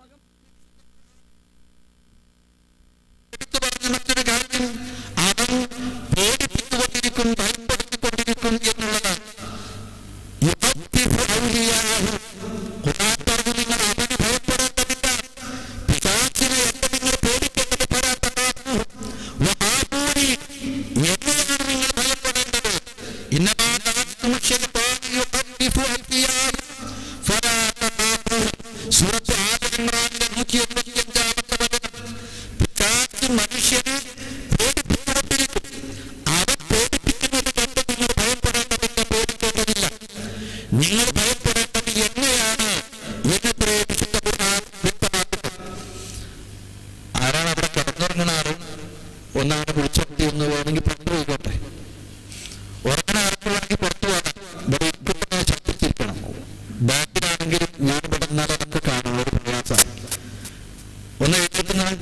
മറ്റൊരു കാര്യം അവൻ പേടിപ്പിച്ചുകൊണ്ടിരിക്കും ഭയപ്പെടുത്തിക്കൊണ്ടിരിക്കും എന്നുള്ളതാണ് യുവത്തിഫ് ഔലിയാഹു. ഖുർആൻ പറഞ്ഞു നിങ്ങൾ അവന് ഭയപ്പെടേണ്ടതില്ല പിശാചിനെ എന്നെ നിങ്ങൾ പേടിക്കേണ്ടത് പരാത്തമാക്കൂ. വഹാബൂനി എന്നെയാണ് നിങ്ങൾ ഭയപ്പെടേണ്ടത് ഇന്നമാ ദഅവത്തും ശൈത്താനു യുഖവ്വിഫു ഔലിയാഹു. ഫലാ തഖാഫൂ. സൂറത്ത് ആല ഇമ്രാനിലെ 185 വചനം പിശാച് മനുഷ്യനെ പേടിപ്പിച്ചുകൊണ്ടിരിക്കും അവൻ പേടിപ്പിക്കുന്നത് കണ്ട് നിങ്ങൾ ഭയപ്പെടേണ്ടതില്ല പേടിക്കേണ്ടതില്ല നിങ്ങൾ ഭയപ്പെടേണ്ടത് എന്നെയാണ് എന്നത്രേ വിശുദ്ധ ഖുർആൻ വ്യക്തമാക്കുന്നത് ആരാണ് അവിടെ കിടന്നുറങ്ങുന്ന ആളും ഒന്നാണ് വിളിച്ചോട്ടി ഒന്ന് വേണമെങ്കിൽ പുറത്തു പോയിക്കോട്ടെ ഉറങ്ങുന്ന ആർക്കുള്ളെങ്കിൽ പുറത്തു പോകണം ഇവിടെ ഇരിക്കുന്ന ശബ്ദിച്ചിരിക്കണം ബാക്കിലാണെങ്കിലും ഞാൻ ഇവിടെ നിന്നാൽ നമുക്ക് കാണാൻ ഒരു പ്രയാസമാണ് ഒന്ന് എഴുതിക്കുന്നത്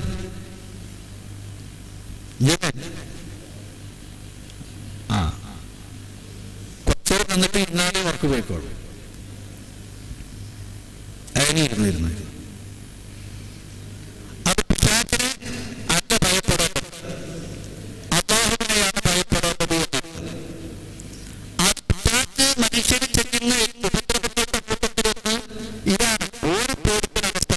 യമൻ ആ കുറച്ചേരം നിന്നിട്ട് ഇന്നാലേ വർക്ക് പോയിക്കോളൂ അതിനിരുന്നു ഇരുന്നു അത് പിശാചിനെ അല്ല ഭയപ്പെടേണ്ടത് അള്ളാഹുവിനെയാണ് ഭയപ്പെടേണ്ടത് എന്നാണ് ആ പിശാച് മനുഷ്യന് ചെയ്യുന്ന ഉപദ്രവങ്ങളുടെ കൂട്ടത്തിലൊന്ന് ഇതാണ് ഓരോ പേടിക്കുന്ന അവസ്ഥ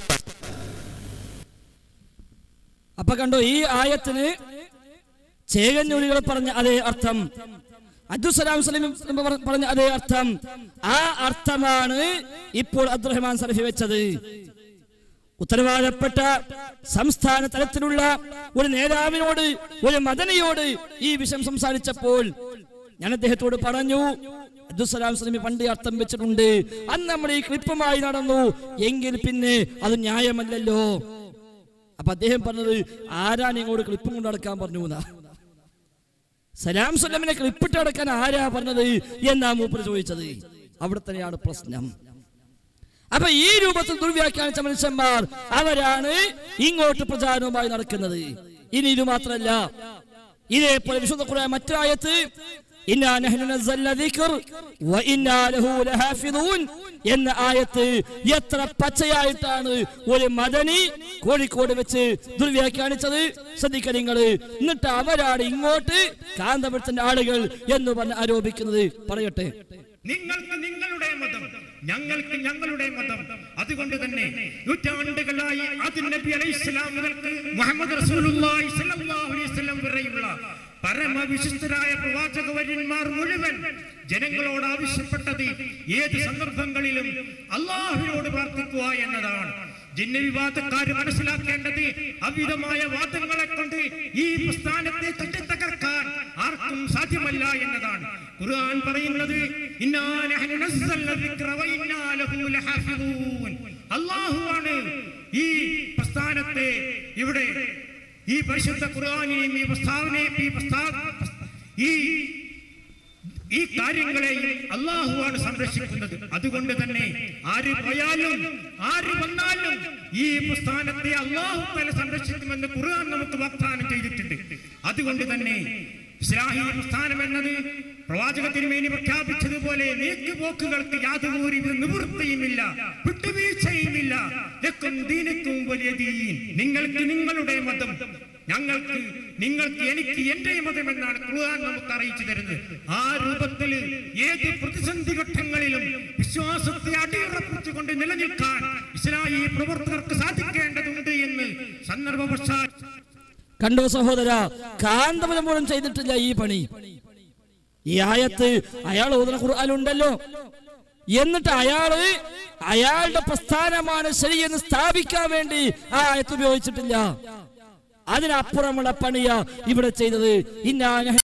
അപ്പൊ കണ്ടോ ഈ ആയത്തിന് ചേകന്നൂരികൾ പറഞ്ഞ അതേ അർത്ഥം അബ്ദുസലാം സലീം പറഞ്ഞ അതേ അർത്ഥം ആ അർത്ഥമാണ് ഇപ്പോൾ അബ്ദുറഹ്മാൻ സലഫി വെച്ചത് ഉത്തരവാദപ്പെട്ട സംസ്ഥാന തലത്തിലുള്ള ഒരു നേതാവിനോട് ഒരു മദനിയോട് ഈ വിഷയം സംസാരിച്ചപ്പോൾ ഞാൻ അദ്ദേഹത്തോട് പറഞ്ഞു അബ്ദുസലാം സലമി പണ്ട് ഈ അർത്ഥം വെച്ചിട്ടുണ്ട് അന്ന് നമ്മൾ ഈ ക്ലിപ്പുമായി നടന്നു എങ്കിൽ പിന്നെ അത് ന്യായമല്ലല്ലോ അപ്പൊ അദ്ദേഹം പറഞ്ഞത് ആരാണ് ഇങ്ങോട്ട് ക്ലിപ്പും കൊണ്ട് നടക്കാൻ പറഞ്ഞു എന്നാ സലാം സുല്ലമിനെ ക്ലിപ്പിട്ട് അടക്കാൻ ആരാ പറഞ്ഞത് എന്നാ മൂപ്പർ ചോദിച്ചത് അവിടെ തന്നെയാണ് പ്രശ്നം അപ്പൊ ഈ രൂപത്തിൽ ദുർവ്യാഖ്യാനിച്ച മനുഷ്യന്മാർ അവരാണ് ഇങ്ങോട്ട് പ്രചാരണവുമായി നടക്കുന്നത് ഇനി ഇത് മാത്രല്ല ഇതേപോലെ വിശുദ്ധ ഖുർആൻ മറ്റായത്ത് ഇന്നാ നഹ്നു നസ്സൽന ദിക്ർ വ ഇന്നാ ലഹു ലഹാഫിദൂൻ എന്ന ആയത്ത് എത്ര പച്ചയായിട്ടാണ് ഒരു മദനി കോഴിക്കോട് വെച്ച് ദുർവ്യാഖ്യാനിച്ചത് ശ്രദ്ധിക്കുക നിങ്ങൾ എന്നിട്ട് അവരാണ് ഇങ്ങോട്ട് കാന്തപുരത്തിന്റെ ആളുകൾ എന്ന് പറഞ്ഞ് ആരോപിക്കുന്നത് പറയട്ടെ നിങ്ങൾക്ക് നിങ്ങളുടെ മതം ഞങ്ങൾക്ക് ഞങ്ങളുടെ മതം അതുകൊണ്ട് തന്നെ നൂറ്റാണ്ടുകളായി ആദ്യ നബി അലൈഹി സ്വലാം മുതൽക്ക് മുഹമ്മദ് റസൂലുള്ളാഹി സ്വല്ലല്ലാഹു അലൈഹി വസല്ലം വരെയുള്ള പരമവിശിഷ്ടരായ പ്രവാചക വര്യന്മാർ മുഴുവൻ ജനങ്ങളോട് ആവശ്യപ്പെട്ടത് ഏത് സന്ദർഭങ്ങളിലും അള്ളാഹുവിനോട് പ്രാർത്ഥിക്കുക എന്നതാണ് ജിന്നവിവാദക്കാർ മനസ്സിലാക്കേണ്ടത് അവിധമായ വാദങ്ങളെ കൊണ്ട് ഈ പ്രസ്ഥാനത്തെ തട്ടിത്തകർക്കാൻ ആർക്കും സാധ്യമല്ല എന്നതാണ് ഖുർആൻ പറയുന്നത് ഇന്നാ നഹ്നു നസ്സൽന ദിക്റ വ ഇന്നാ ലഹു ലഹാഫിദൂൻ അല്ലാഹുവാണ് ഈ പ്രസ്ഥാനത്തെ ഇവിടെ ഈ പരിശുദ്ധ ഖുർആനെയും ഈ പ്രസ്താവനയും ഈ പ്രസ്താ ഈ ഈ കാര്യങ്ങളെയും അള്ളാഹുവാണ് സംരക്ഷിക്കുന്നത് അതുകൊണ്ട് തന്നെ ആര് പോയാലും ആര് വന്നാലും ഈ പ്രസ്ഥാനത്തെ അള്ളാഹു തല സംരക്ഷിക്കുമെന്ന് ഖുർആൻ നമുക്ക് വാഗ്ദാനം ചെയ്തിട്ടുണ്ട് അതുകൊണ്ട് തന്നെ ഇസ്ലാഹി പ്രസ്ഥാനം എന്നത് പ്രവാചക തിരുമേനി പ്രഖ്യാപിച്ചതുപോലെ നീക്കുപോക്കുകൾക്ക് യാതൊരു നിവൃത്തിയുമില്ല വിട്ടുവീഴ്ചയുമില്ല ലക്കും ദീനക്കും വലിയ ദീൻ നിങ്ങൾക്ക് നിങ്ങളുടെ മതം ഞങ്ങൾക്ക് നിങ്ങൾക്ക് എനിക്ക് എന്റെ മതം എന്നാണ് ഖുർആൻ നമുക്ക് അറിയിച്ചു തരുന്നത് ആ രൂപത്തിൽ ഏത് പ്രതിസന്ധി ഘട്ടങ്ങളിലും വിശ്വാസത്തെ അടിയുറപ്പിച്ചുകൊണ്ട് നിലനിൽക്കാൻ ഇസ്ലാഹി പ്രവർത്തകർക്ക് സാധിക്കേണ്ടതുണ്ട് എന്ന് സന്ദർഭവശാൽ കണ്ടോ സഹോദര കാന്തപുരം പോലും ചെയ്തിട്ടില്ല ഈ പണി ഈ ആയത്ത് അയാൾ ഓതുന്ന ഖുർആാനുണ്ടല്ലോ എന്നിട്ട് അയാള് അയാളുടെ പ്രസ്ഥാനമാണ് ശരിയെന്ന് സ്ഥാപിക്കാൻ വേണ്ടി ആ ആയത്ത് ഉപയോഗിച്ചിട്ടില്ല അതിനപ്പുറമുള്ള പണിയാ ഇവിടെ ചെയ്തത് ഇന്നാ